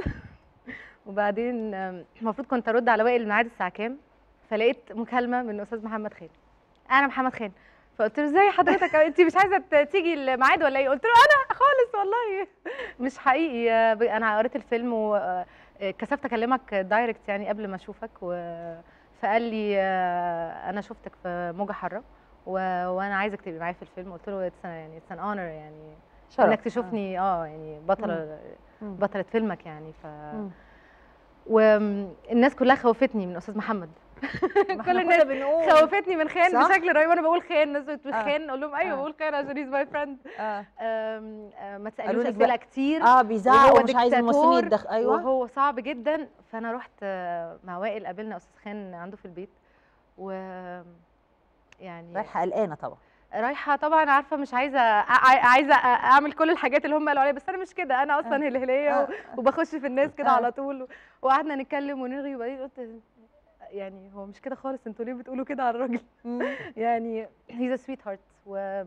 وبعدين آم، المفروض كنت ارد على وائل الميعاد الساعه كام فلقيت مكالمه من الاستاذ محمد خان انا محمد خان فقلت له ازاي حضرتك انت مش عايزه ت- تيجي الميعاد ولا ايه قلت له انا خالص والله مش حقيقي آه، ب- انا قريت الفيلم وكسفت اكلمك دايركت يعني قبل ما اشوفك و... فقال لي آه، انا شفتك في موجه حاره و... وانا عايزك تبقي معايا في الفيلم قلت له اتس يعني اتس ان اونر يعني شرف. انك تشوفني اه يعني بطله مم. بطله فيلمك يعني ف مم. والناس كلها خوفتني من استاذ محمد إحنا كل كنا الناس بنقول. خوفتني من خان صح؟ بشكل رهيب وانا بقول خان الناس بتقول آه. خان اقول لهم ايوه آه. بقول خان عشان هيز ماي فريند آه. ما قالوا تسالوش لك اسئله بقى- كتير آه، بيزعق وهو ومش عايز الممثلين ديكتاتور يتدخ- أيوة. وهو صعب جدا فانا رحت آه، مع وائل قابلنا استاذ خان عنده في البيت و يعني رايحه قلقانه طبعا رايحه طبعا عارفه مش عايزه ع- عايزه اعمل كل الحاجات اللي هم قالوا عليها بس انا مش كده انا اصلا آه. هلهليه آه. و- وبخش في الناس كده آه. على طول و- وقعدنا نتكلم ونرغي وبعدين قلت يعني هو مش كده خالص انتوا ليه بتقولوا كده على الراجل يعني هيز سويت هارت و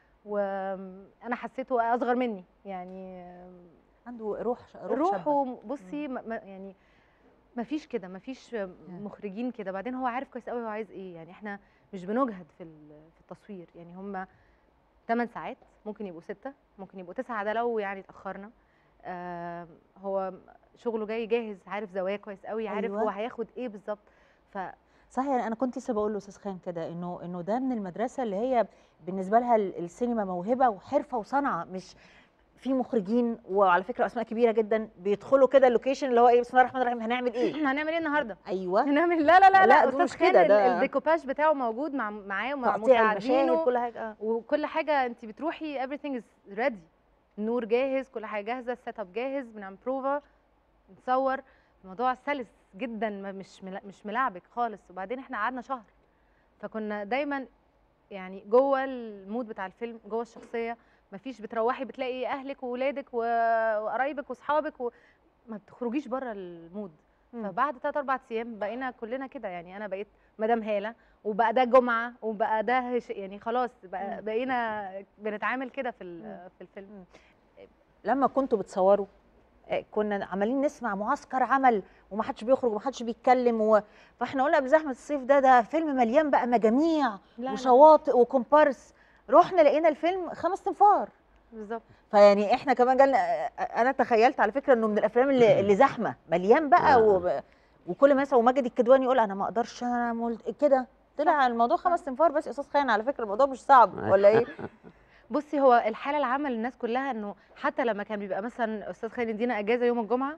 وانا حسيته اصغر مني يعني عنده روح روح روحه شابة. بصي ما ما- يعني ما فيش كده ما فيش مخرجين كده بعدين هو عارف كويس قوي هو عايز ايه يعني احنا مش بنجهد في ال- في التصوير يعني هم 8 ساعات ممكن يبقوا 6 ممكن يبقوا 9 ده لو يعني اتاخرنا آه هو شغله جاي جاهز عارف زوايا كويس قوي عارف أيوة. هو هياخد ايه بالظبط ف صح يعني انا كنت لسه بقول لاستاذ خان كده انه انه ده من المدرسه اللي هي بالنسبه لها ال- السينما موهبه وحرفه وصنعه مش في مخرجين وعلى فكره اسماء كبيره جدا بيدخلوا كده اللوكيشن اللي هو ايه بسم الله الرحمن الرحيم هنعمل ايه هنعمل ايه النهارده ايوه هنعمل لا لا لا لا، لا دول استاذ مش خان كده، ال- ده- الديكوباج بتاعه موجود مع معاه ومع تقطيع مساعدينه المشاهد كل حاجه اه وكل حاجه انت بتروحي everything is ready النور جاهز كل حاجه جاهزه السيت اب جاهز بنعمل بروفا نصور الموضوع سلس جدا ما مش ملا- مش ملعبك خالص وبعدين احنا قعدنا شهر فكنا دايما يعني جوه المود بتاع الفيلم جوه الشخصيه مفيش بتروحي بتلاقي اهلك وولادك و- وقرايبك واصحابك و... ما بتخرجيش بره المود فبعد ثلاث اربع ايام بقينا كلنا كده يعني انا بقيت مدام هاله وبقى ده جمعه وبقى ده هش- يعني خلاص بقى مم. بقينا بنتعامل كده في ال- في الفيلم لما كنتوا بتصوروا آه، كنا عمالين نسمع معسكر عمل ومحدش بيخرج ومحدش بيتكلم و... فاحنا قلنا قبل زحمه الصيف ده ده فيلم مليان بقى مجاميع لا، لا. وشواطئ وكومبارس رحنا لقينا الفيلم خمس تنفار بالظبط فيعني احنا كمان جالنا انا تخيلت على فكره انه من الافلام اللي, اللي زحمه مليان بقى و... وكل ما يسمع وماجد الكدواني يقول انا ما اقدرش انا ملت... كده طلع الموضوع خمس تنفار بس يا استاذ خان على فكره الموضوع مش صعب ولا ايه؟ بصي هو الحاله العامه للناس كلها انه حتى لما كان بيبقى مثلا استاذ خالد يدينا اجازه يوم الجمعه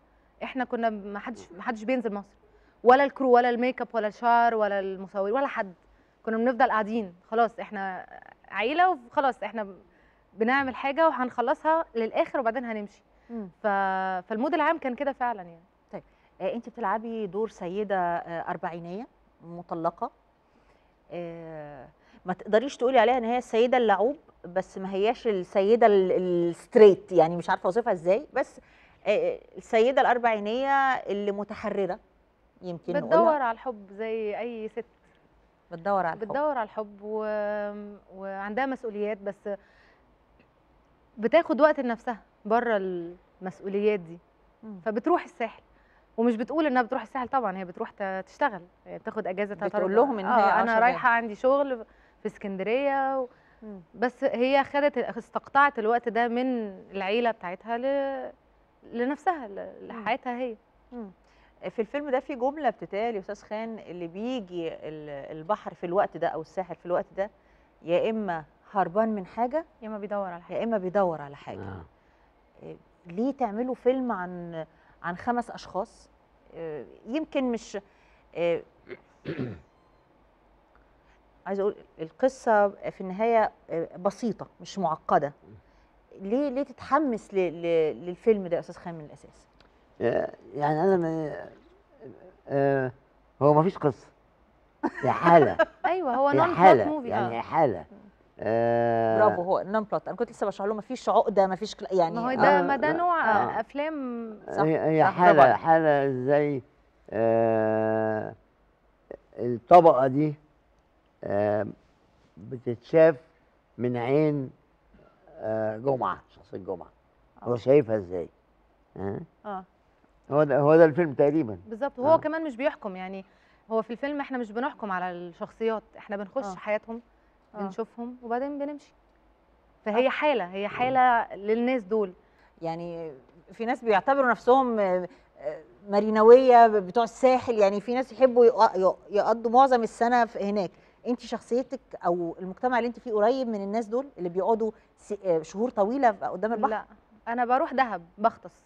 احنا كنا ما حدش ما حدش بينزل مصر ولا الكرو ولا الميك اب ولا الشعر ولا المصور ولا حد كنا بنفضل قاعدين خلاص احنا عيله وخلاص احنا بنعمل حاجه وهنخلصها للاخر وبعدين هنمشي مم. ف... فالمود العام كان كده فعلا يعني طيب آه، انت بتلعبي دور سيده آه، اربعينيه مطلقه آه، ما تقدريش تقولي عليها ان هي السيده اللعوب بس ما هياش السيده ال- الستريت يعني مش عارفه اوصفها ازاي بس آه، السيده الاربعينيه اللي متحرره يمكن بتدور نقولها. على الحب زي اي ست بتدور على الحب بتدور على الحب و... وعندها مسؤوليات بس بتاخد وقت لنفسها بره المسؤوليات دي مم. فبتروح الساحل ومش بتقول انها بتروح الساحل طبعا هي بتروح ت- تشتغل يعني بتاخد اجازه تلات بتقول أربع- لهم إن هي آه آه انا شغالة. رايحه عندي شغل في اسكندريه و... مم. بس هي خدت استقطعت الوقت ده من العيله بتاعتها ل... لنفسها ل- لحياتها هي مم. في الفيلم ده في جمله بتتقال يا استاذ خان اللي بيجي ال- البحر في الوقت ده او الساحل في الوقت ده يا اما هربان من حاجه يا اما بيدور على حاجه يا اما بيدور على حاجه آه. إيه، ليه تعملوا فيلم عن عن خمس اشخاص إيه، يمكن مش إيه، عايزه اقول القصه في النهايه إيه، بسيطه مش معقده ليه ليه تتحمس ل- ل- للفيلم ده يا استاذ خان من الاساس يعني انا ما آه هو ما فيش قصه هي حاله ايوه هو هي نون بلوت حاله موفي يعني هي اه حاله آه برافو هو نون بلوت انا كنت لسه بشرح له مفيش عقده مفيش كلا- يعني ما هو ده آه، ما ده لا، نوع آه. افلام هي هي صح، حاله برافو عليك. حاله زي آه الطبقه دي آه بتتشاف من عين آه جمعه شخصيه جمعه هو شايفها ازاي آه؟ اه هو ده هو ده الفيلم تقريبا بالظبط وهو آه. كمان مش بيحكم يعني هو في الفيلم احنا مش بنحكم على الشخصيات احنا بنخش آه. حياتهم آه. بنشوفهم وبعدين بنمشي فهي حاله هي حاله للناس دول يعني في ناس بيعتبروا نفسهم آه، آه، ماريناويه بتوع الساحل يعني في ناس يحبوا يق- يق- يقضوا معظم السنه في هناك انت شخصيتك او المجتمع اللي انت فيه قريب من الناس دول اللي بيقعدوا س- آه، شهور طويله قدام البحر لا انا بروح دهب بغطس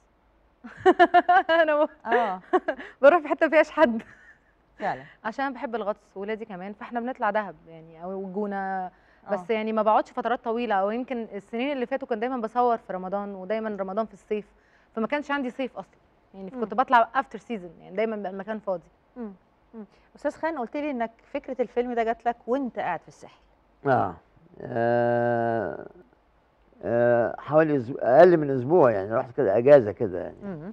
انا ب- اه بروح في حته ما فيهاش حد فعلا عشان بحب الغطس ولادي كمان فاحنا بنطلع دهب يعني او الجونه بس آه. يعني ما بقعدش فترات طويله او يمكن السنين اللي فاتوا كنت دايما بصور في رمضان ودايما رمضان في الصيف فما كانش عندي صيف اصلا يعني مم. كنت بطلع افتر سيزون يعني دايما بقى المكان فاضي مم. مم. استاذ خان قلت لي انك فكره الفيلم ده جات لك وانت قاعد في الساحل آه. آه. آه. حوالي أسبوع اقل من اسبوع يعني رحت كده اجازه كده يعني مم.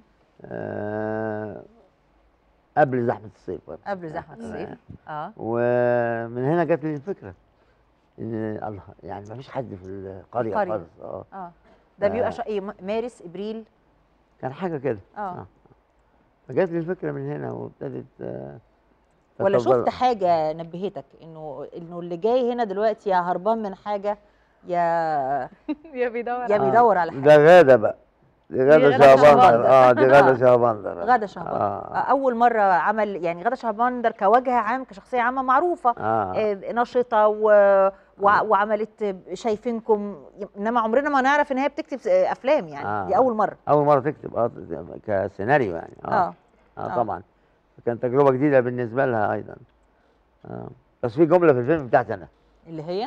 آه. قبل زحمه الصيف برضه. قبل زحمه الصيف اه ومن هنا جات لي الفكره ان الله يعني ما فيش حد في القريه قرية. خالص اه اه ده بيبقى آه. شا... إيه م- مارس ابريل كان حاجه كده اه فجات لي الفكره من هنا وابتدت آه ولا تتبرع. شفت حاجه نبهتك انه انه اللي جاي هنا دلوقتي يا هربان من حاجه يا يا بيدور يا بيدور على آه. حاجه ده غاده بقى دي غاده غادة شهبندر شهبندر. اه دي غاده آه. شهبندر غادة شهبندر آه. اول مره عمل يعني غادة شهبندر كوجه عام كشخصيه عامه معروفه آه. آه، نشطه و... وع- وعملت شايفينكم انما عمرنا ما نعرف ان هي بتكتب س- افلام يعني آه. دي اول مره اول مره تكتب اه كسيناريو يعني اه اه اه, آه. طبعا كانت تجربه جديده بالنسبه لها ايضا اه بس في جمله في الفيلم بتاعتي انا اللي هي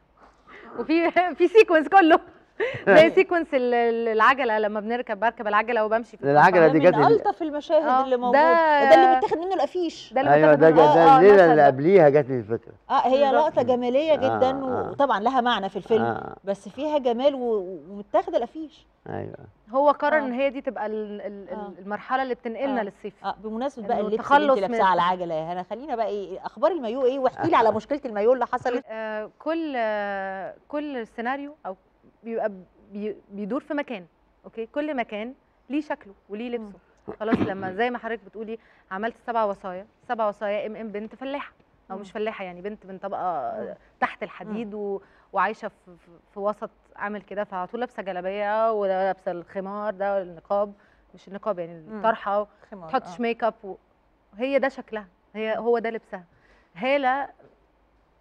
وفي في سيكونس كله زي سيكونس ال- ال- العجله لما بنركب بركب العجله وبمشي في العجلة ده دي من جت ال- الطف المشاهد آه، اللي ده- موجود ده, ده اللي متاخد منه الافيش ده اللي ايوه متاخد ده منه- جا- ده آه، آه، الليله المشهد اللي ده. قبليها جات لي الفكره اه هي بالظبط. لقطه جماليه جدا آه. وطبعا لها معنى في الفيلم آه. بس فيها جمال و- ومتاخد الافيش ايوه هو قرر آه. ان هي دي تبقى ال- ال- آه. ال- المرحله اللي بتنقلنا آه. للصيف اه بمناسبه بقى إنه اللبس اللي انت التخلص من لابساه على الصيف. العجله يا هنا خلينا بقى ايه اخبار المايو ايه واحكي لي على مشكله المايو اللي حصلت آه، كل آه، كل سيناريو او بيبقى بي- بيدور في مكان اوكي كل مكان ليه شكله وليه لبسه خلاص لما زي ما حضرتك بتقولي عملت سبع وصايا سبع وصايا ام ام بنت فلاحه او مش فلاحه يعني بنت من طبقه تحت الحديد و... وعايشه في, في, في وسط عامل كده فعلى طول لابسه جلابيه ولابسه الخمار ده والنقاب مش النقاب يعني الطرحه خمار، ما تحطش آه. ميك اب و... هي ده شكلها هي هو ده لبسها هاله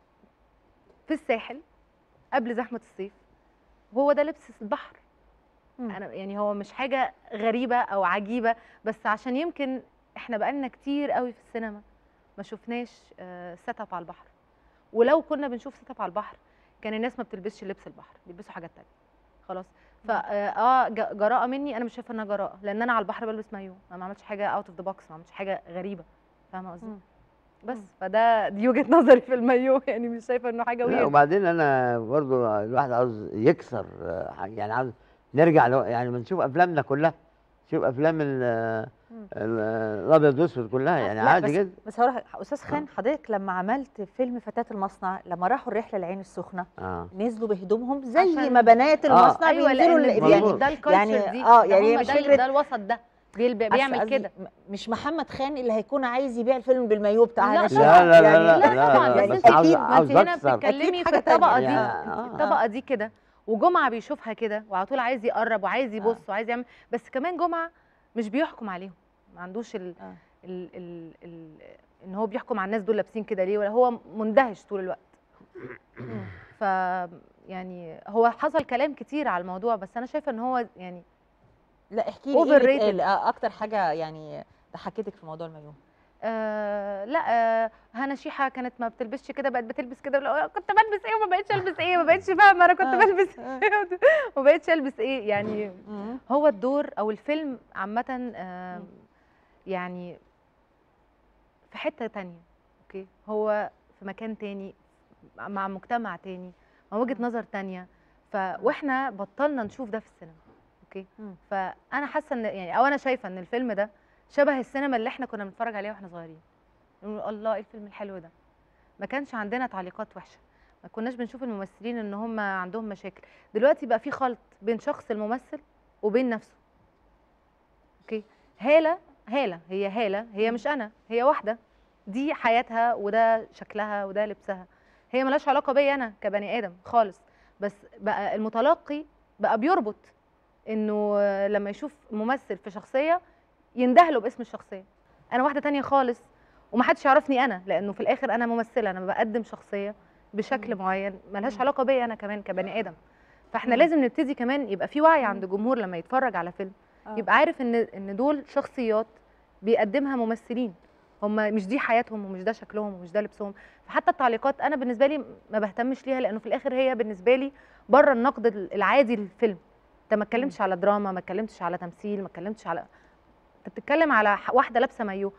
في الساحل قبل زحمه الصيف هو ده لبس البحر انا يعني هو مش حاجه غريبه او عجيبه بس عشان يمكن احنا بقالنا كتير قوي في السينما ما شفناش سيت اب على البحر ولو كنا بنشوف سيت اب على البحر كان الناس ما بتلبسش لبس البحر بيلبسوا حاجات تانية خلاص فا اه ج- جراءه مني انا مش شايفه انها جراءه لان انا على البحر بلبس مايو أنا ما عملتش حاجه اوت اوف ذا بوكس ما عملتش حاجه غريبه فاهمه قصدي بس فده دي وجهه نظري في المايو يعني مش شايفه انه حاجه لا ويرد وبعدين انا برضو الواحد عاوز يكسر آه، حاجة، يعني عاوز نرجع لو يعني بنشوف افلامنا كلها شوف افلام ال- ال- الابيض والاسود كلها يعني لا، عادي بس جدا بس هقول لك- استاذ خان حضرتك لما عملت فيلم فتاة المصنع لما راحوا الرحله العين السخنه اه نزلوا بهدومهم زي عشان- ما بنات آه. المصنع ايوه بينزلوا لان ال- يعني ده الكالتشر يعني دي اه ده يعني هي هم مش ده, ال- فكره ده الوسط ده بيلب- أصل بيعمل قصدي كده م- مش محمد خان اللي هيكون عايز يبيع الفيلم بالمايو بتاع لا هنا طبعاً. لا لا لا يعني لا لا لا طبعا لا بس بس انت عاوز اكيد ما انت عاوز هنا اكسر بتتكلمي أكيد في حاجة الطبقه تانية. دي يا- آه. الطبقه دي كده وجمعه بيشوفها كده وعلى طول عايز يقرب وعايز يبص وعايز يعمل بس كمان جمعه مش بيحكم عليهم ما عندوش ال ال ال ال ان هو بيحكم على الناس دول لابسين كده ليه ولا هو مندهش طول الوقت ف يعني هو حصل كلام كتير على الموضوع بس انا شايفه ان هو يعني لا احكي لي ايه اللي Overrated. اتقال؟ آه، اكتر حاجه يعني ضحكتك في موضوع المايو آه لا آه هنا شيحه كانت ما بتلبسش كده بقت بتلبس كده لا، كنت بلبس ايه وما بقتش البس ايه ما بقتش فاهمه انا كنت آه. بلبس ايه وما بقتش البس ايه يعني هو الدور او الفيلم عامه آه يعني في حته تانية اوكي هو في مكان تاني مع مجتمع تاني مع وجهه نظر تانية ف واحنا بطلنا نشوف ده في السينما اوكي فانا حاسه ان يعني او انا شايفه ان الفيلم ده شبه السينما اللي احنا كنا بنتفرج عليها واحنا صغيرين نقول الله ايه الفيلم الحلو ده ما كانش عندنا تعليقات وحشه ما كناش بنشوف الممثلين ان هم عندهم مشاكل دلوقتي بقى في خلط بين شخص الممثل وبين نفسه اوكي هاله هاله هي هاله هي مش انا هي واحده دي حياتها وده شكلها وده لبسها هي ملهاش علاقه بيا انا كبني ادم خالص بس بقى المتلقي بقى بيربط انه لما يشوف ممثل في شخصيه يندهله باسم الشخصيه انا واحده تانية خالص ومحدش يعرفني انا لانه في الاخر انا ممثله انا بقدم شخصيه بشكل معين ملهاش علاقه بيا انا كمان كبني ادم فاحنا مم. لازم نبتدي كمان يبقى في وعي عند الجمهور لما يتفرج على فيلم آه. يبقى عارف ان ان دول شخصيات بيقدمها ممثلين هم مش دي حياتهم ومش ده شكلهم ومش ده لبسهم فحتى التعليقات انا بالنسبه لي ما بهتمش ليها لانه في الاخر هي بالنسبه لي بره النقد العادي للفيلم انت ما اتكلمتش على دراما ما اتكلمتش على تمثيل ما اتكلمتش على انت بتتكلم على ح- واحده لابسه مايو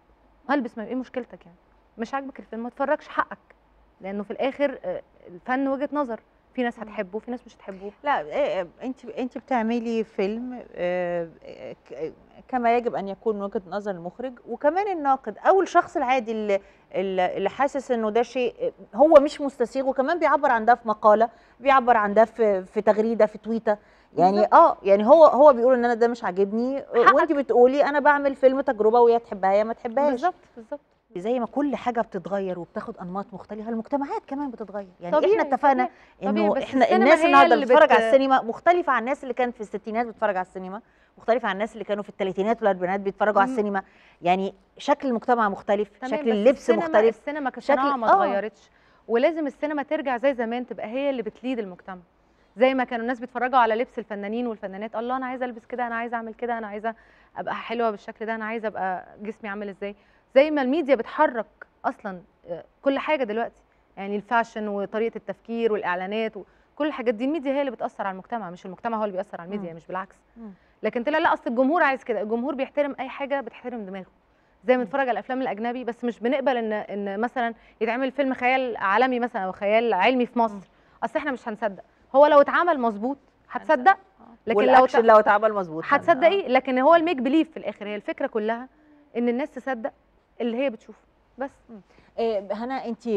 هلبس مايو ايه مشكلتك يعني مش عاجبك الفيلم ما تفرجش حقك لانه في الاخر آه، الفن وجهه نظر في ناس هتحبه في ناس مش هتحبه لا إيه، انت انت بتعملي فيلم آه، ك- كما يجب ان يكون من وجهه نظر المخرج وكمان الناقد او الشخص العادي اللي اللي اللي حاسس انه ده شيء هو مش مستسيغ وكمان بيعبر عن ده في مقاله بيعبر عن ده في في تغريده في تويته يعني بالظبط. اه يعني هو هو بيقول ان انا ده مش عاجبني وانت بتقولي انا بعمل فيلم تجربه ويا تحبها يا ما تحبهاش بالظبط بالظبط زي ما كل حاجه بتتغير وبتاخد انماط مختلفه المجتمعات كمان بتتغير يعني طبيعي، احنا اتفقنا طبيعي، طبيعي، انه بس احنا السينما الناس هي النهارده اللي بتتفرج بت- على السينما مختلفه عن الناس اللي كانت في الستينات بتتفرج على السينما مختلفه عن الناس اللي كانوا في الثلاثينات والاربعينات بيتفرجوا على مم. السينما يعني شكل المجتمع مختلف تمام شكل بس اللبس السينما مختلف السينما كصناعه شكل- ما آه. اتغيرتش ولازم السينما ترجع زي زمان تبقى هي اللي بتليد المجتمع زي ما كانوا الناس بيتفرجوا على لبس الفنانين والفنانات الله انا عايزه البس كده انا عايزه اعمل كده انا عايزه ابقى حلوه بالشكل ده انا عايزه ابقى جسمي عامل ازاي زي ما الميديا بتحرك اصلا آه، كل حاجه دلوقتي يعني الفاشن وطريقه التفكير والاعلانات وكل الحاجات دي الميديا هي اللي بتاثر على المجتمع مش المجتمع هو اللي بيأثر على الميديا مم. مش بالعكس مم. لكن طلع لا اصل الجمهور عايز كده الجمهور بيحترم اي حاجه بتحترم دماغه زي ما نتفرج على الافلام الاجنبي بس مش بنقبل ان ان مثلا يتعمل فيلم خيال عالمي مثلا او خيال علمي في مصر اصل احنا مش هنصدق هو لو اتعمل مظبوط هتصدق لكن لو والاكشن ت- لو اتعمل مظبوط هتصدقي لكن هو الميك بليف في الاخر هي الفكره كلها ان الناس تصدق اللي هي بتشوفه بس إيه، هنا انت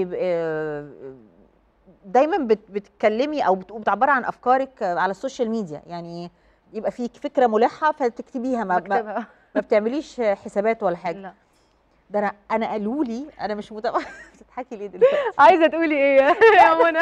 دايما بت- بتتكلمي او بت- بتعبري عن افكارك على السوشيال ميديا يعني يبقى في فكره ملحه فتكتبيها ما, ما, بكتبها. ما بتعمليش حسابات ولا حاجه لا ده انا انا قالوا لي انا مش متابعه بتضحكي ليه دلوقتي عايزه تقولي ايه يا منى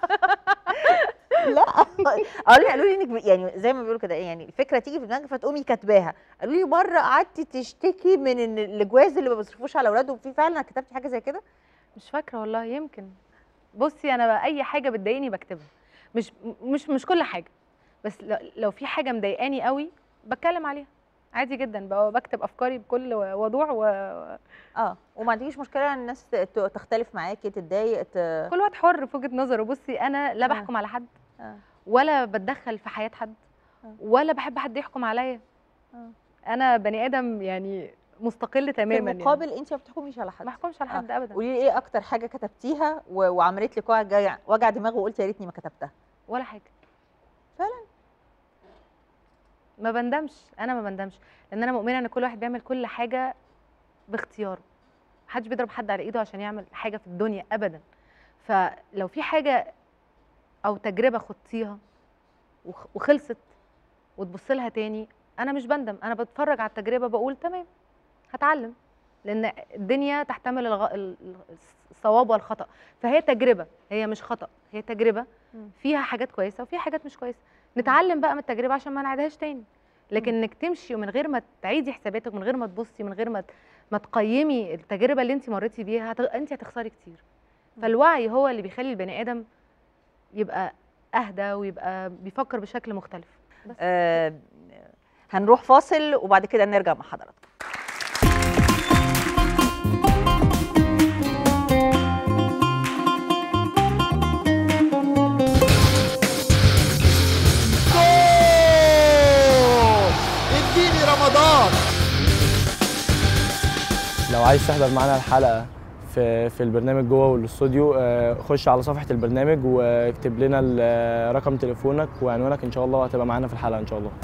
لا قالوا لي قالوا لي انك ب- يعني زي ما بيقولوا كده يعني الفكره تيجي في دماغك فتقومي كاتباها قالوا لي مره قعدتي تشتكي من ان الجواز اللي ما بيصرفوش على اولادهم في فعلا كتبتي حاجه زي كده مش فاكره والله يمكن بصي انا بقى اي حاجه بتضايقني بكتبها مش مش مش كل حاجه بس لو, لو في حاجه مضايقاني قوي بتكلم عليها عادي جدا ب- بكتب افكاري بكل وضوح و... اه وما عندكيش مشكله ان الناس ت- ت- تختلف معاكي تتضايق ت... كل واحد حر في وجهه نظره بصي انا لا بحكم على حد آه. ولا بتدخل في حياه حد ولا بحب حد يحكم عليا انا بني ادم يعني مستقل في تماما المقابل انت ما بتحكميش على حد ما بحكمش على حد ابدا قولي لي ايه اكتر حاجه كتبتيها و... وعملت لك وجع وجع دماغ وقلتي يا ريتني ما كتبتها ولا حاجه فعلا ما بندمش انا ما بندمش لان انا مؤمنه ان كل واحد بيعمل كل حاجه باختياره محدش بيضرب حد على ايده عشان يعمل حاجه في الدنيا ابدا فلو في حاجه او تجربه خضتيها وخ- وخلصت وتبص لها تاني انا مش بندم انا بتفرج على التجربه بقول تمام هتعلم لان الدنيا تحتمل الغ... ال- ال- الصواب والخطا فهي تجربه هي مش خطا هي تجربه مم. فيها حاجات كويسه وفيها حاجات مش كويسه نتعلم بقى من التجربه عشان ما نعيدهاش تاني لكن انك تمشي ومن غير ما تعيدي حساباتك من غير ما تبصي من غير ما ت- ما تقيمي التجربه اللي انت مريتي بيها هت... انت هتخسري كتير فالوعي هو اللي بيخلي البني ادم يبقى اهدى ويبقى بيفكر بشكل مختلف بس. آه هنروح فاصل وبعد كده نرجع مع حضراتكم اديني رمضان لو عايز تحضر معانا الحلقه في في البرنامج جوه والاستوديو آه، خش على صفحه البرنامج واكتب لنا ال- رقم تليفونك وعنوانك ان شاء الله وهتبقى معانا في الحلقه ان شاء الله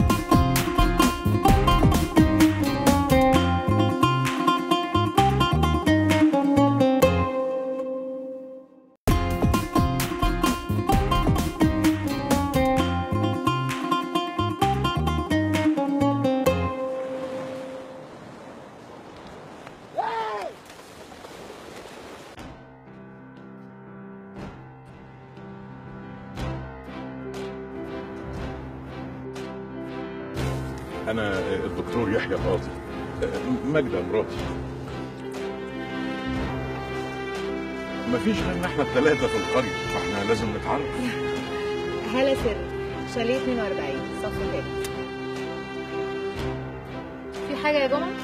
انا الدكتور يحيى قاضي ماجده مراتي مفيش غيرنا احنا الثلاثه في القريه فاحنا لازم نتعرف هالة سر شاليه 42 صف الثالث في حاجة يا جمعة؟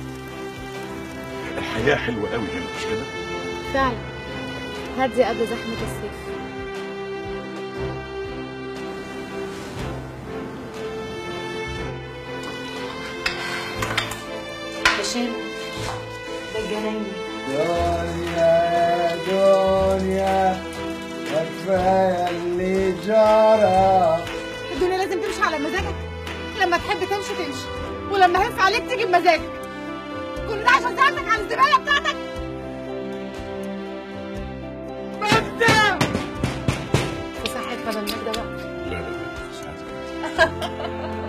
الحياه حلوه قوي هنا مش كده فعلا هادية قبل زحمة الصيف هشام ده الجناين دنيا دنيا كفايه اللي جرى الدنيا لازم تمشي على مزاجك لما تحب تمشي تمشي ولما يهف عليك تيجي بمزاجك كل ده عشان سألتك عن الزبالة بتاعتك مجدة في صحة بدل مجدة بقى لا لا لا مش عايز.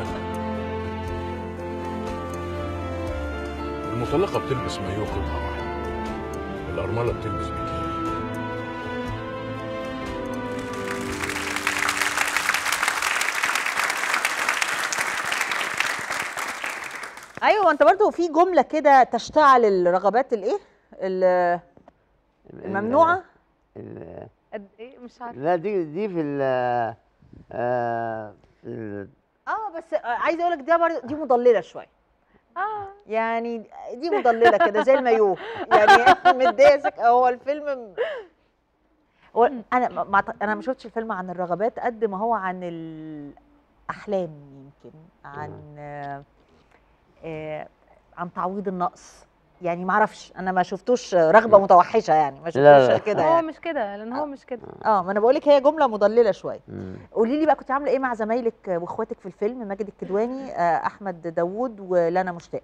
المطلقه بتلبس مايو قطعه واحده الارمله بتلبس بيكيني ايوه انت برضو في جمله كده تشتعل الرغبات الايه ال- الممنوعه ال- قد ايه مش عارفه لا دي دي في ال آه، في ال- اه بس عايزه اقول لك ده برضو دي مضلله شويه اه يعني دي مضلله كده زي المايوه يعني متضايق هو الفيلم هو انا ما ما أعت- انا ما شفتش الفيلم عن الرغبات قد ما هو عن الاحلام يمكن عن آه، آه، عن تعويض النقص يعني ما اعرفش انا ما شفتوش رغبه متوحشه يعني ما لا، لا. شفتوش كده هو يعني مش كده لان هو مش كده اه ما انا بقول لك هي جمله مضلله شويه مم. قولي لي بقى كنت عامله ايه مع زمايلك واخواتك في الفيلم ماجد الكدواني آه، احمد داوود ولنا مشتاق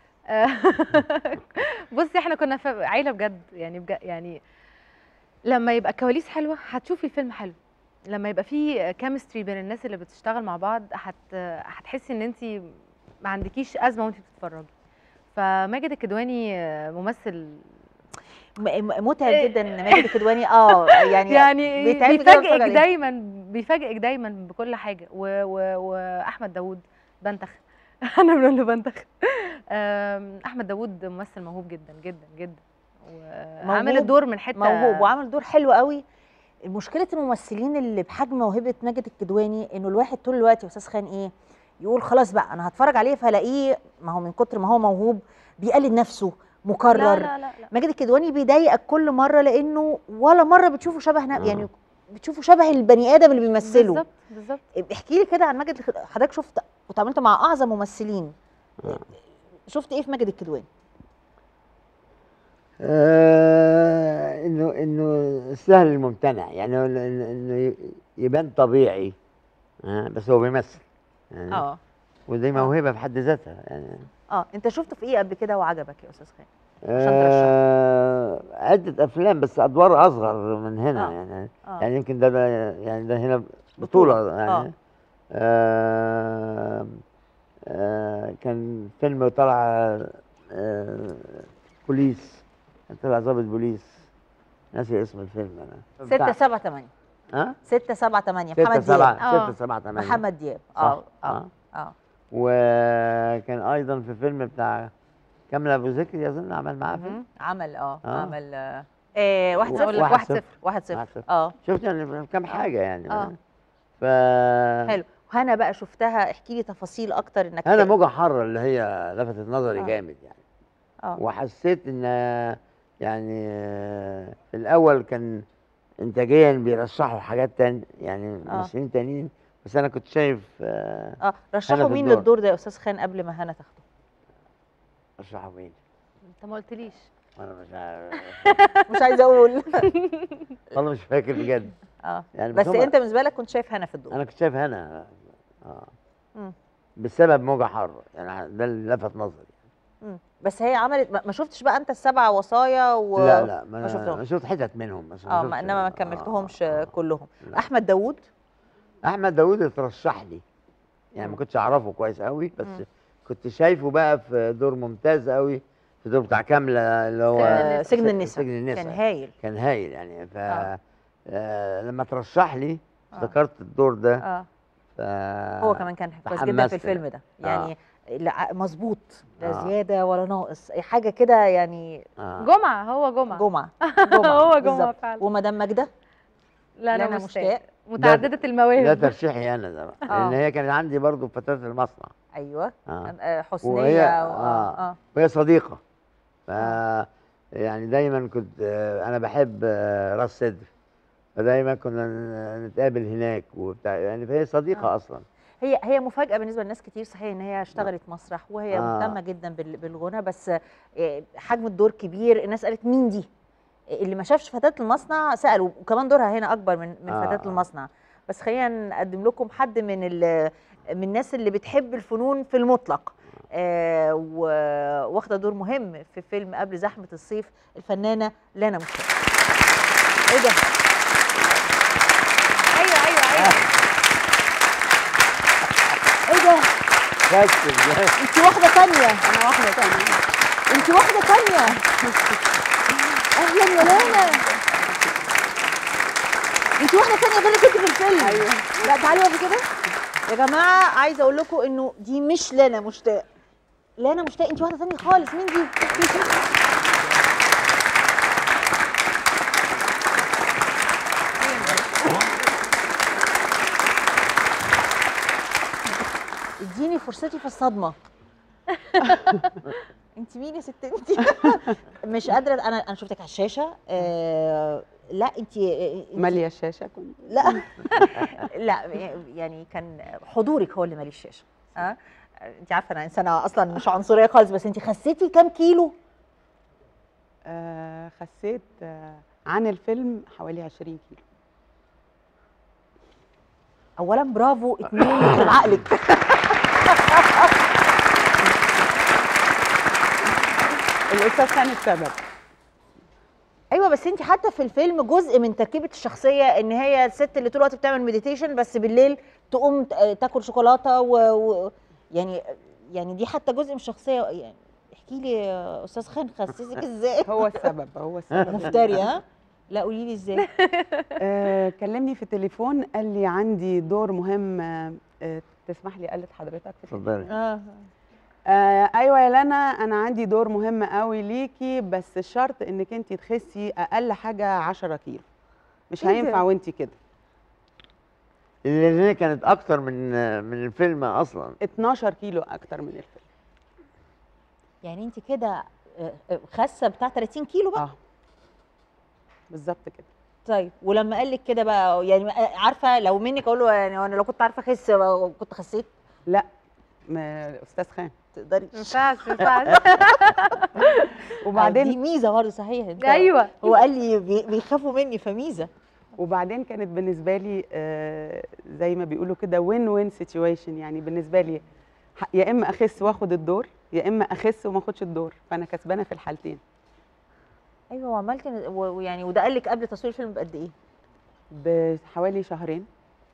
بصي احنا كنا في عيله بجد يعني بجد يعني لما يبقى الكواليس حلوه هتشوفي الفيلم حلو لما يبقى في كيمستري بين الناس اللي بتشتغل مع بعض هت هتحسي ان انت ما عندكيش ازمه وانت بتتفرجي فماجد الكدواني آه، ممثل م- م- متعب جدا ان ماجد الكدواني اه يعني يعني بيتعبني كده بتفرج بيفاجئك عليه. دايما بيفاجئك دايما بكل حاجه و... و... واحمد داوود بنتخ انا بنقول له بنتخ آم، احمد داوود ممثل موهوب جدا جدا جدا وعامل موهوب- الدور من حته موهوب وعامل دور حلو قوي مشكله الممثلين اللي بحجم موهبه ماجد الكدواني انه الواحد طول الوقت يا استاذ خان ايه يقول خلاص بقى انا هتفرج عليه فلاقيه ما هو من كتر ما هو موهوب بيقلد نفسه مكرر لا لا لا, لا. ماجد الكدواني بيضايقك كل مره لانه ولا مره بتشوفه شبه نا- يعني بتشوفه شبه البني ادم اللي بيمثله بالظبط بالظبط احكي لي كده عن ماجد الك- حضرتك شفت وتعاملت مع اعظم ممثلين شفت ايه في ماجد الكدواني آه انه انه سهل الممتنع يعني هو إنه- انه ي- يبان طبيعي آه بس هو بيمثل يعني اه ودي موهبه في حد ذاتها يعني اه انت شفته في ايه قبل كده وعجبك يا استاذ خان آه عدة أفلام بس أدوار أصغر من هنا آه. يعني آه. يعني يمكن ده, ده يعني ده هنا بطولة. بطولة يعني آه. آه. آه كان فيلم طلع آه بوليس كان طلع ضابط بوليس ناسي اسم الفيلم أنا ستة بتاع- سبعة تمانية ها؟ ستة سبعة تمانية ستة محمد سبعة دياب ستة سبعة تمانية محمد دياب صح. اه اه اه وكان أيضا في فيلم بتاع كامل أبو ذكري أظن عمل معاه فيلم مهم. عمل اه آه. عمل آه إيه واحد صفر واحد واحد صفر. صفر واحد صفر واحد صفر. اه شفت يعني كام حاجة يعني آه. ف حلو هنا بقى شفتها احكي لي تفاصيل اكتر انك انا موجة حرة اللي هي لفتت نظري آه. جامد يعني اه وحسيت ان يعني آه، في الاول كان انتاجيا بيرشحوا حاجات تاني يعني آه. ممثلين تانيين بس انا كنت شايف آه، اه هنا رشحوا في مين الدور. للدور ده يا استاذ خان قبل ما هنا تاخده رشحوا مين انت ما قلتليش انا مش عارف مش عايزه اقول والله مش فاكر بجد اه يعني بس هم- انت بالنسبه لك كنت شايف هنا في الدور انا كنت شايف هنا اه مم. بسبب موجة حارة يعني ده اللي لفت نظري مم. بس هي عملت ما ما شفتش بقى انت السبع وصايا و... لا لا ما ما, شفتهمش ما شفت حتت منهم بس اه شفتش- ما انما ما كملتهمش كلهم لا. احمد داوود احمد داوود اترشح لي يعني ما كنتش اعرفه كويس قوي بس مم. كنت شايفه بقى في دور ممتاز قوي في دور بتاع كامله اللي هو آه، سجن س- النساء. سجن النساء كان هايل. كان هايل يعني ف آه. آه لما ترشح لي آه. افتكرت الدور ده اه ف هو كمان كان كويس جدا تحمست في الفيلم ده يعني لا مظبوط لا آه. زياده ولا ناقص أي حاجه كده يعني آه. جمعه هو جمعه جمعه هو جمعه بالظبط. فعلا ومدام ماجده لا انا لنا مشتاق مشتاق. متعدده ده المواهب ترشيحي انا ده بقى آه. لان هي كانت عندي برضو فتاه المصنع ايوه آه. آه، حسنيه وهي و- آه. اه وهي صديقة ف يعني دايما كنت آه، أنا بحب آه، راس سدر فدايما كنا ن- نتقابل هناك وبتاع يعني فهي صديقة آه. أصلا هي هي مفاجاه بالنسبه لناس كتير صحيح ان هي اشتغلت مسرح وهي آه. مهتمه جدا بال- بالغنى بس آه، حجم الدور كبير الناس قالت مين دي اللي ما شافش فتاه المصنع سالوا وكمان دورها هنا اكبر من من آه. فتاه المصنع بس خلينا نقدم لكم حد من ال- من الناس اللي بتحب الفنون في المطلق آه و- واخده دور مهم في فيلم قبل زحمه الصيف الفنانه لانا مشتاق ايه ده ايوه ايوه ايوه ايه ده بس ازاي انت واحده تانية انا واحده تانية انت واحده تانية اهلا يا لانا انت واحده تانية غير اللي كنت في الفيلم ايوه لا تعالي واقفي كده يا جماعه عايزه اقول لكم انه دي مش لانا مشتاق لانا مشتاق انت واحده تانية خالص مين دي اديني فرصتي في الصدمه انت مين يا ست انت مش قادره انا انا شفتك على الشاشه آه لا انت ماليه الشاشه كنت لا لا يعني كان حضورك هو اللي مالي الشاشه ها انت عارفه انا انسانه اصلا مش عنصريه خالص بس انت خسيتي كام كيلو آه خسيت آه عن الفيلم حوالي 20 كيلو اولا برافو اتنين يخرب عقلك الاستاذ كان السبب ايوه بس انت حتى في الفيلم جزء من تركيبه الشخصيه ان هي الست اللي طول الوقت بتعمل مديتيشن بس بالليل تقوم ت- تاكل شوكولاته و... و... يعني يعني دي حتى جزء من الشخصيه يعني احكي لي يا استاذ خان خسسك ازاي هو السبب هو السبب مفتري ها لا قولي لي ازاي آه كلمني في التليفون قال لي عندي دور مهم آه آه، تسمح لي قالت حضرتك في اتفضلي اه آه ايوه يا لنا انا عندي دور مهم قوي ليكي بس الشرط انك انت تخسي اقل حاجه 10 كيلو مش إيه ده؟ هينفع وانت كده اللي كانت اكتر من من الفيلم اصلا 12 كيلو اكتر من الفيلم يعني انت كده آه، آه، خاسه بتاع 30 كيلو بقى اه بالظبط كده طيب ولما قال لك كده بقى يعني آه، عارفه لو منك اقول له يعني انا لو كنت عارفه اخس آه، كنت خسيت لا ما استاذ خان تقدري ما ينفعش ما ينفعش وبعدين دي ميزه برضه صحيح انت أيوة. هو قال لي بي- بيخافوا مني فميزه وبعدين كانت بالنسبه لي آه، زي ما بيقولوا كده وين وين سيتويشن يعني بالنسبه لي ح- يا اما اخس واخد الدور يا اما اخس وما اخدش الدور فانا كسبانه في الحالتين ايوه وعملت و- ويعني وده قال لك قبل تصوير الفيلم بقد ايه؟ بحوالي شهرين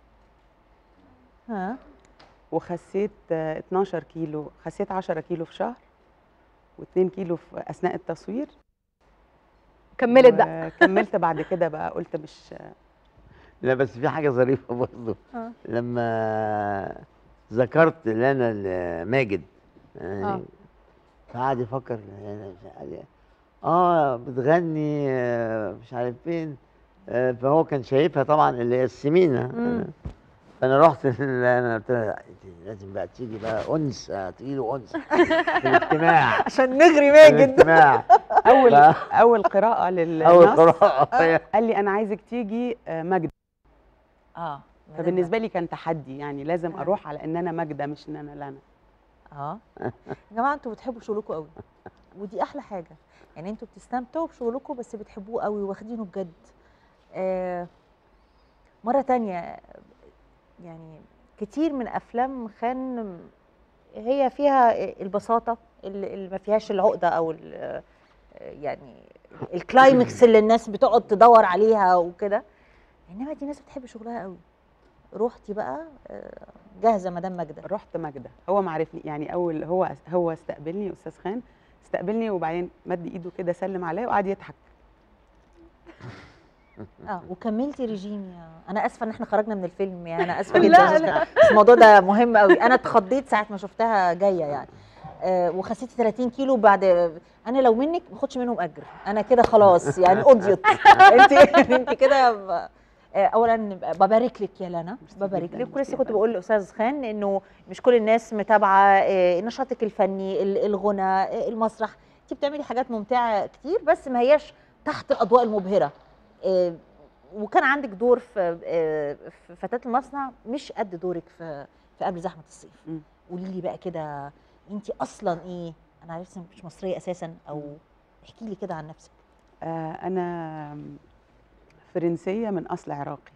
ها وخسيت آه، 12 كيلو خسيت 10 كيلو في شهر و2 كيلو في اثناء التصوير كملت بقى كملت بعد كده بقى قلت مش لا بس في حاجه ظريفه برضه آه. لما ذكرت لنا ماجد يعني آه. فقعد يفكر يعني مش عارف- اه بتغني آه، مش عارف فين آه، فهو كان شايفها طبعا اللي هي السمينه مم. فانا رحت ل- انا قلت لها لا، انت لازم بقى تيجي بقى انس آه، تيجي له انس في الاجتماع عشان نغري في ماجد الاجتماع اول ف- اول قراءه للنص أول قراءة. قال لي انا عايزك تيجي آه، ماجده اه فبالنسبه لي كان تحدي يعني لازم اروح على ان انا ماجده مش ان انا لنا اه يا جماعه انتوا بتحبوا شغلكم قوي ودي احلى حاجه يعني انتوا بتستمتعوا بشغلكم بس بتحبوه قوي واخدينه بجد آه مره تانية يعني كتير من افلام خان هي فيها البساطه اللي اللي ما فيهاش العقده او ال- يعني الكلايمكس اللي الناس بتقعد تدور عليها وكده انما دي ناس بتحب شغلها قوي رحتي بقى آه، جاهزه مدام ماجده رحت ماجده هو ما عرفني يعني اول هو هو استقبلني استاذ خان استقبلني وبعدين مد ايده كده سلم عليا وقعد يضحك اه وكملتي ريجيم يا انا اسفه ان احنا خرجنا من الفيلم يعني انا اسفه لا، جدا يا أستاذ لا. كان. بس الموضوع ده مهم قوي انا اتخضيت ساعه ما شفتها جايه يعني آه وخسيتي 30 كيلو بعد انا لو منك ما باخدش منهم اجر انا كده خلاص يعني قضيت انت انت كده ب- آه، اولا ببارك لك يا لنا ببارك لك ولسه كنت بقول لاستاذ خان انه مش كل الناس متابعه آه، نشاطك الفني ال- الغنى آه، المسرح انت بتعملي حاجات ممتعه كتير بس ما هياش تحت الاضواء المبهره آه، وكان عندك دور في آه، في فتاه المصنع مش قد دورك في في قبل زحمه الصيف قولي لي بقى كده انت اصلا ايه انا عرفت انك مش مصريه اساسا او احكي لي كده عن نفسك آه انا فرنسيه من اصل عراقي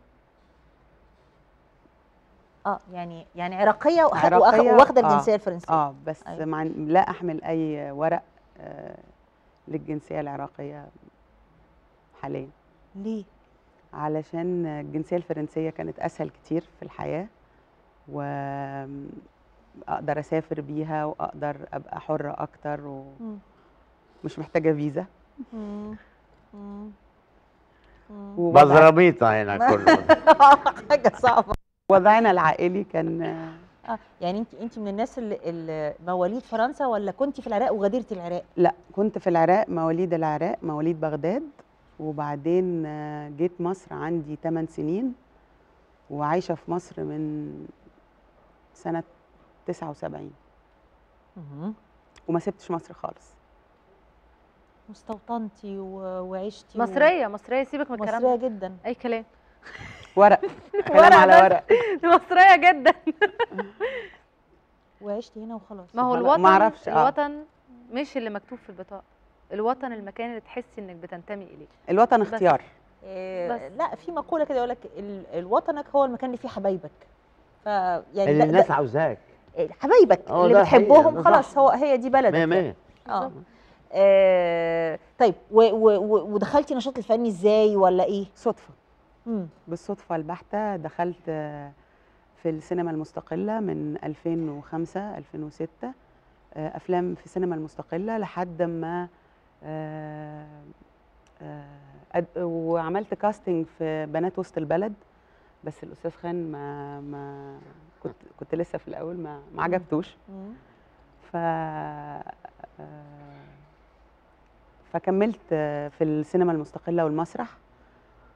اه يعني يعني عراقيه وأخ- عراقية، وأخ- واخده آه، الجنسيه الفرنسيه اه بس أيوة. مع لا احمل اي ورق آه للجنسيه العراقيه حاليا ليه علشان الجنسيه الفرنسيه كانت اسهل كتير في الحياه واقدر اسافر بيها واقدر ابقى حره اكتر مم. ومش محتاجه فيزا مم. مم. مم. ووضع- بزراميطه هنا كله حاجه صعبه وضعنا العائلي كان اه يعني انت انت من الناس اللي, اللي مواليد فرنسا ولا كنت في العراق وغادرتي العراق لا كنت في العراق مواليد العراق مواليد بغداد وبعدين آه، جيت مصر عندي 8 سنين وعايشة في مصر من سنة 79 مهم. وما سبتش مصر خالص واستوطنتي و- وعشتي و- مصريه مصريه سيبك من الكلام مصريه ده. جدا اي كلام ورق كلام على بس. ورق مصريه جدا وعشتي هنا وخلاص ما هو ما الوطن أعرفش، آه. الوطن مش اللي مكتوب في البطاقه الوطن المكان اللي تحسي انك بتنتمي اليه الوطن بس. اختيار إيه لا في مقوله كده يقول لك وطنك هو المكان اللي فيه حبايبك ف يعني اللي ده- الناس ده- عاوزاك إيه، حبايبك اه اللي ده حقيقة، بتحبهم ده خلاص صح. هو هي دي بلدك مية يعني. مية. اه آه، طيب و و و ودخلتي نشاط الفني ازاي ولا ايه؟ صدفة مم. بالصدفة البحتة دخلت آه، في السينما المستقلة من 2005 2006 آه، أفلام في السينما المستقلة لحد ما آه، آه، أد- وعملت كاستنج في بنات وسط البلد بس الأستاذ خان ما ما كنت كنت لسه في الأول ما ما عجبتوش مم. ف آه، فكملت آه، في السينما المستقلة والمسرح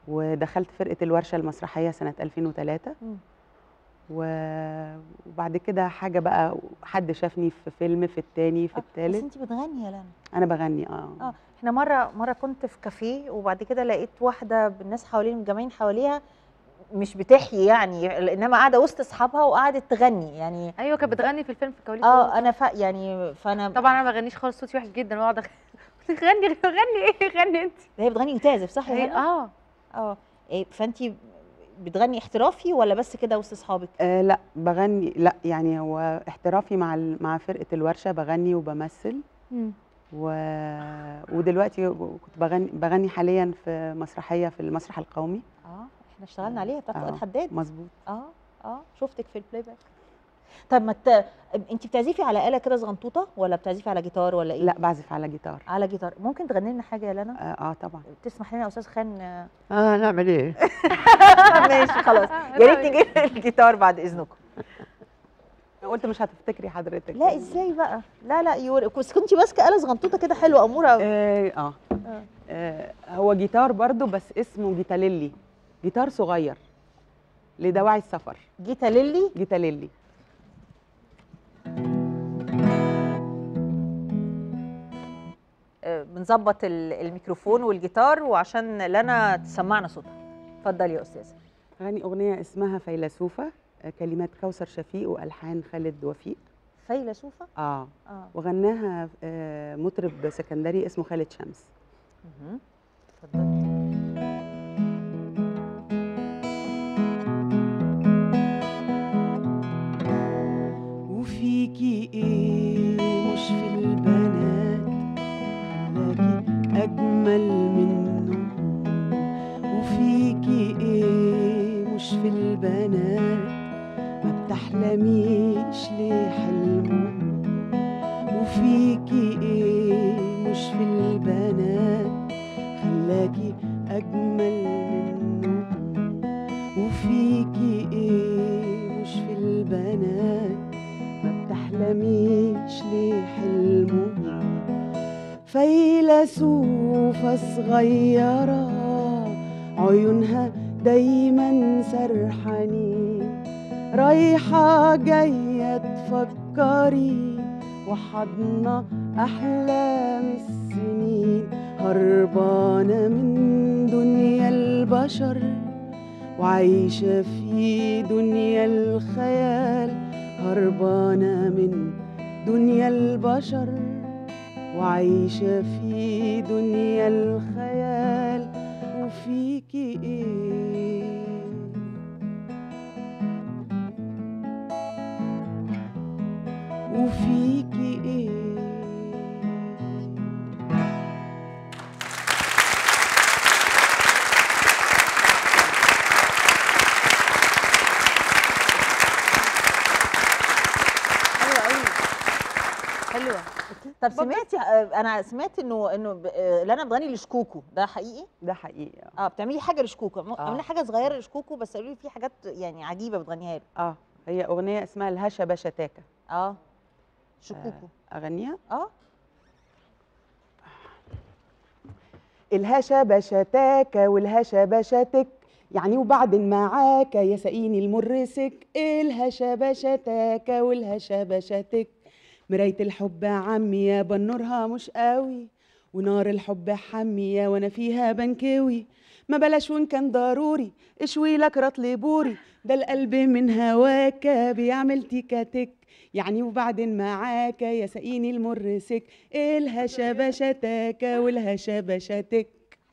ودخلت فرقه الورشه المسرحيه سنه 2003 مم. و- وبعد كده حاجه بقى حد شافني في فيلم في التاني في بس التالت انت بتغني يا لنا انا بغني اه اه احنا مره مره كنت في كافيه وبعد كده لقيت واحده بالناس حوالين متجمعين حواليها مش بتحيي يعني انما قاعده وسط اصحابها وقعدت تغني يعني ايوه كانت بتغني في الفيلم في الكواليس اه انا فا يعني فانا طبعا انا ما بغنيش خالص صوتي وحش جدا واقعد أغ- غني غني ايه غني انت هي بتغني وتعزف صح يا هي- هنا؟ اه اه إيه فانت بتغني احترافي ولا بس كده وسط اصحابك آه لا بغني لا يعني هو احترافي مع ال- مع فرقه الورشه بغني وبمثل و... ودلوقتي كنت بغني بغني حاليا في مسرحيه في المسرح القومي اه احنا اشتغلنا عليها بتاعت فؤاد آه، حداد مظبوط اه اه شفتك في البلاي باك طب ما ت... انت بتعزفي على آلة كده صغنطوطة ولا بتعزفي على جيتار ولا ايه؟ لا بعزف على جيتار على جيتار ممكن تغني لنا حاجة يا لنا؟ اه, آه طبعا تسمح لنا يا استاذ خان آه، اه نعمل ايه ماشي خلاص يا ريت نجيب الجيتار بعد اذنكم قلت مش هتفتكري حضرتك لا ازاي بقى لا لا يور... بس كنت ماسكه آلة صغنطوطة كده حلوة أمورة قوي آه, اه آه هو جيتار برضو بس اسمه جيتاليلي جيتار صغير لدواعي السفر جيتاليلي جيتاليلي آه، بنظبط ال- الميكروفون والجيتار وعشان لنا تسمعنا صوتها اتفضلي يا استاذه غني اغنيه اسمها فيلسوفه آه، كلمات كوثر شفيق والحان خالد وفيق فيلسوفه اه اه وغناها آه، مطرب سكندري اسمه خالد شمس مهم. اتفضلي وفيكي ايه مش في البنات خلاكي اجمل منهم وفيكي ايه مش في البنات ما بتحلميش ليه حلمهم وفيكي ايه مش في البنات خلاكي اجمل منهم وفيكي ايه مش في البنات ما بتحلميش ليه حلمهم فيلسوفة صغيرة عيونها دايما سرحانين رايحة جاية تفكري وحضنا أحلام السنين هربانة من دنيا البشر وعايشة في دنيا الخيال هربانة من دنيا البشر وعايشة في دنيا الخيال وفيكي ايه وفيكي ايه حلوه قوي حلوه طب سمعتي آه، انا سمعت انه انه ب- آه، لنا بتغني لشكوكو ده حقيقي ده حقيقي اه اه بتعملي حاجه لشكوكو م- آه. عامله حاجه صغيره لشكوكو بس قالوا لي في حاجات يعني عجيبه بتغنيها له اه هي اغنيه اسمها الهشا بشتاكه اه شكوكو اغنيها اه الهشا بشتاك والهشا بشتك يعني وبعد معاك يا سقيني المرسك الهشا بشتاك والهشا بشتك مراية الحب عمية بنورها مش قوي ونار الحب حمية وانا فيها بنكوي ما بلاش وان كان ضروري اشوي لك رطل بوري ده القلب من هواك بيعمل تيكاتك يعني وبعدين معاك يا سقيني المرسك الهشا بشتاك والهشا بشتك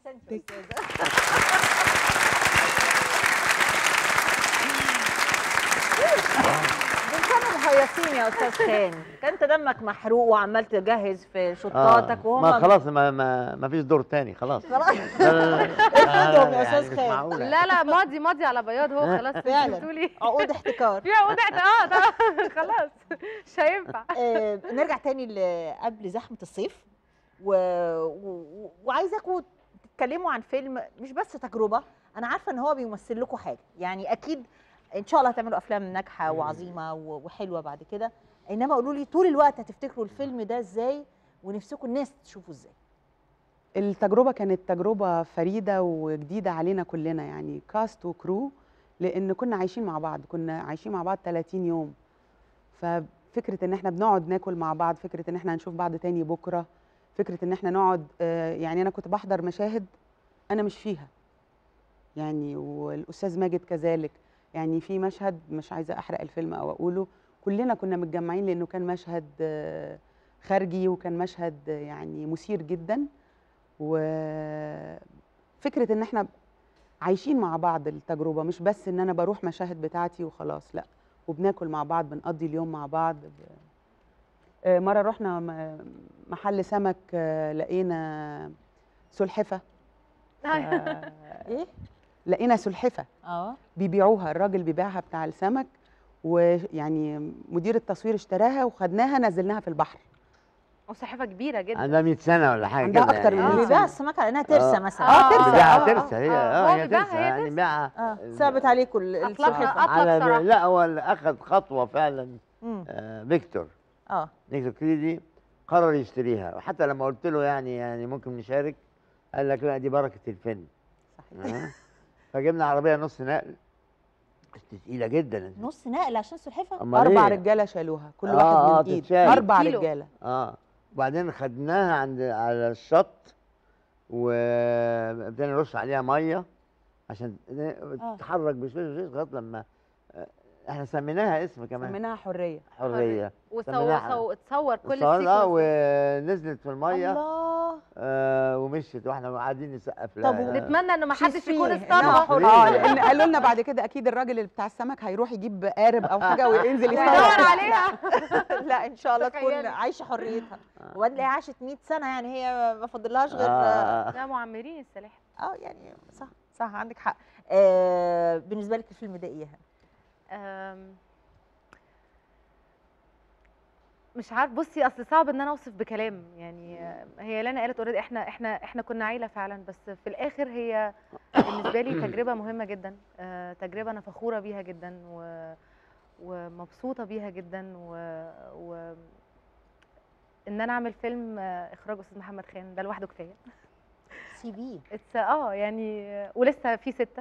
كانوا مهيصين يا استاذ خان كنت دمك محروق وعمال تجهز في شطاتك وهم ما خلاص ما ما, ما فيش دور تاني خلاص خلاص لا، لا، لا. افرضهم يا يعني استاذ مش خان معقولة. لا لا ماضي ماضي على بياض هو خلاص انت فعلا. بتقولي عقود احتكار في عقود احت- اه طبعا خلاص مش هينفع آه، نرجع تاني ل- قبل زحمه الصيف و... و... وعايزاكم تتكلموا عن فيلم مش بس تجربه انا عارفه ان هو بيمثل لكم حاجه يعني اكيد ان شاء الله هتعملوا افلام ناجحه وعظيمه و- وحلوه بعد كده انما قولوا لي طول الوقت هتفتكروا الفيلم ده ازاي ونفسكم الناس تشوفه ازاي التجربة كانت تجربة فريدة وجديدة علينا كلنا يعني كاست وكرو لأن كنا عايشين مع بعض كنا عايشين مع بعض 30 يوم ففكرة إن إحنا بنقعد ناكل مع بعض فكرة إن إحنا هنشوف بعض تاني بكرة فكرة إن إحنا نقعد آه، يعني أنا كنت بحضر مشاهد أنا مش فيها يعني والأستاذ ماجد كذلك يعني في مشهد مش عايزة أحرق الفيلم أو أقوله كلنا كنا متجمعين لأنه كان مشهد آه، خارجي وكان مشهد آه، يعني مثير جدا وفكره ان احنا عايشين مع بعض التجربه مش بس ان انا بروح مشاهد بتاعتي وخلاص لا وبناكل مع بعض بنقضي اليوم مع بعض ب... آه، مره رحنا م- محل سمك آه، لقينا سلحفه ايه لقينا سلحفه اه بيبيعوها الراجل بيبيعها بتاع السمك ويعني مدير التصوير اشتراها وخدناها نزلناها في البحر وسلحفه كبيره جدا عندها 100 سنه ولا حاجه عندها كده أكتر من يعني. مية بيبيع السمكه على انها ترسه آه. مثلا آه، ترسة. بيبيعها آه، ترسه هي اه هو هي بيبيعها ترسه هي يعني بيعها اه ثابت عليكم ال- السلحفاه على بصراحة. لا هو اللي اخذ خطوه فعلا مم. آه فيكتور اه فيكتور كريدي قرر يشتريها وحتى لما قلت له يعني يعني ممكن نشارك قال لك لا دي بركه الفيلم صحيح آه. فجبنا عربيه نص نقل بس تقيله جدا نص نقل عشان سلحفاه أمال اربع إيه؟ رجاله شالوها كل آه، واحد آه، من ايد تتشال. اربع كيلو. رجاله اه وبعدين خدناها عند على الشط وابتدينا نرش عليها ميه عشان تتحرك بشويش بشويش لغايه لما آه، احنا سميناها اسم كمان سميناها حريه حريه وصور سميناها- صور اتصور كل صورنا اه السيكونس ونزلت في الميه الله آه ومشيت واحنا قاعدين نسقف لها طب نتمنى انه ما حدش شيء يكون فيه، اصطادها إنها حرية. اه لان قالوا لنا بعد كده اكيد الراجل اللي بتاع السمك هيروح يجيب قارب او حاجه وينزل ويدور يصور عليها لا ان شاء الله تكون تخيلي. عايشه حريتها وبعدين تلاقيها عاشت 100 سنه يعني هي ما فاضلهاش غير آه. لا معمرين السلاحف اه يعني صح صح عندك حق آه بالنسبه لك الفيلم ده ايه أم، مش عارف بصي اصل صعب ان انا اوصف بكلام يعني آه، هي لنا قالت اوريدي احنا احنا احنا كنا عيله فعلا بس في الاخر هي بالنسبه لي تجربه مهمه جدا آه، تجربه انا فخوره بيها جدا و ومبسوطه بيها جدا و, و ان انا اعمل فيلم آه، اخراج استاذ محمد خان ده لوحده كفايه سي بي اتس اه يعني آه، ولسه في سته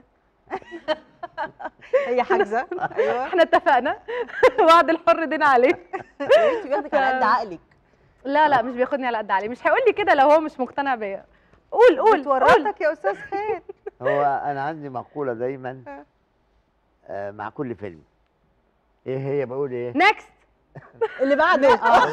هي حاجزه ايوه احنا اتفقنا وعد الحر دين عليه انت بياخدك على قد عقلك لا لا مش بياخدني على قد عليه مش هيقول لي كده لو هو مش مقتنع بيا قول قول قول بتورطك يا استاذ خان هو انا عندي مقوله دايما آه مع كل فيلم ايه هي بقول ايه نكست اللي بعده اه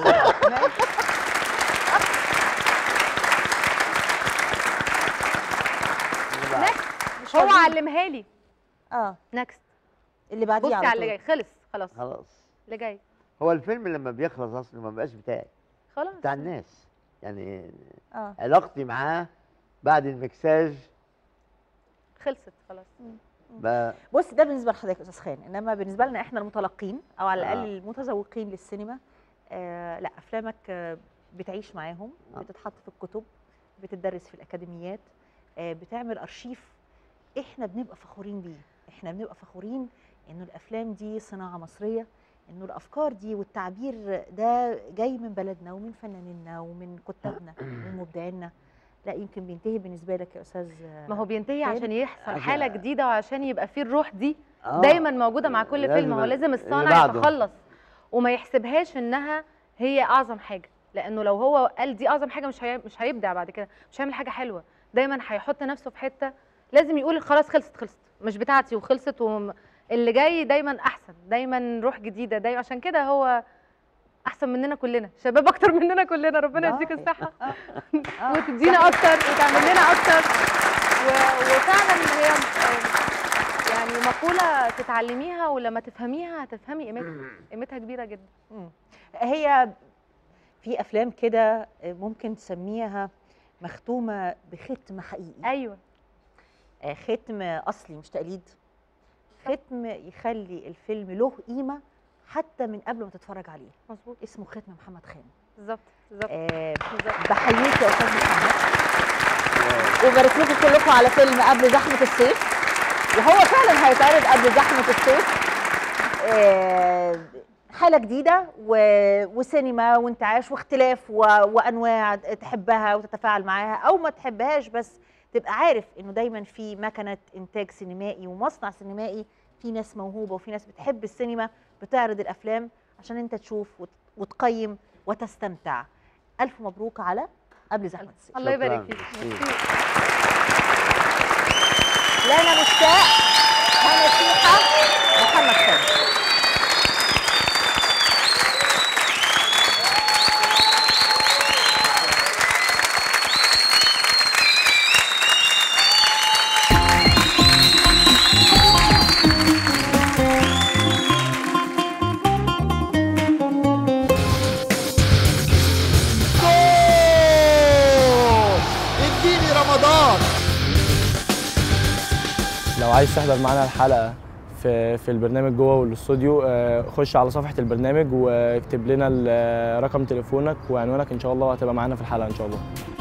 مش هو علمها لي اه نكست اللي بعديه بصي على على اللي طول. جاي خلص خلاص خلاص اللي جاي هو الفيلم لما بيخلص اصلا ما بقاش بتاعي خلاص بتاع الناس يعني اه علاقتي معاه بعد المكساج خلصت خلاص بقى بص ده بالنسبه لحضرتك يا استاذ خان انما بالنسبه لنا احنا المتلقين او على الاقل آه. المتذوقين للسينما آه لا افلامك آه بتعيش معاهم آه. بتتحط في الكتب بتدرس في الاكاديميات آه بتعمل ارشيف احنا بنبقى فخورين بيه احنا بنبقى فخورين انه الافلام دي صناعه مصريه انه الافكار دي والتعبير ده جاي من بلدنا ومن فنانينا ومن كتابنا ومن مبدعينا لا يمكن بينتهي بالنسبه لك يا استاذ ما هو بينتهي خان. عشان يحصل عشان- حاله جديده وعشان يبقى فيه الروح دي آه. دايما موجوده مع كل لازم فيلم هو ال- لازم اللي الصانع بعده. يتخلص وما يحسبهاش انها هي اعظم حاجه لانه لو هو قال دي اعظم حاجه مش هي... مش هيبدع بعد كده مش هيعمل حاجه حلوه دايما هيحط نفسه في حته لازم يقول خلاص خلصت خلصت مش بتاعتي وخلصت وم... اللي جاي دايما احسن دايما روح جديده دايما عشان كده هو احسن مننا كلنا شباب اكتر مننا كلنا ربنا آه. يديك الصحه آه. وتدينا اكتر وتعمل لنا اكتر و... وفعلا هي يعني مقوله تتعلميها ولما تفهميها هتفهمي قيمتها قيمتها كبيره جدا مم. هي في افلام كده ممكن تسميها مختومه بختم حقيقي ايوه آه، ختم اصلي مش تقليد ختم يخلي الفيلم له قيمه حتى من قبل ما تتفرج عليه مظبوط اسمه ختم محمد خان بالظبط بالظبط آه بحييك يا استاذ محمد وبارك لكم كلكم على فيلم قبل زحمه الصيف وهو فعلا هيتعرض قبل زحمه الصيف آه حاله جديده و... وسينما وانتعاش واختلاف و... وانواع تحبها وتتفاعل معاها او ما تحبهاش بس تبقى عارف انه دايما في مكنه انتاج سينمائي ومصنع سينمائي في ناس موهوبه وفي ناس بتحب السينما بتعرض الافلام عشان انت تشوف وت... وتقيم وتستمتع الف مبروك على قبل زحمه السير الله يبارك فيك لانا مشتاق هنا سيحه محمد خالد اديني رمضان لو عايز تحضر معانا الحلقه في في البرنامج جوه والاستوديو آه، خش على صفحه البرنامج واكتب لنا ال- رقم تليفونك وعنوانك ان شاء الله وهتبقى معانا في الحلقه ان شاء الله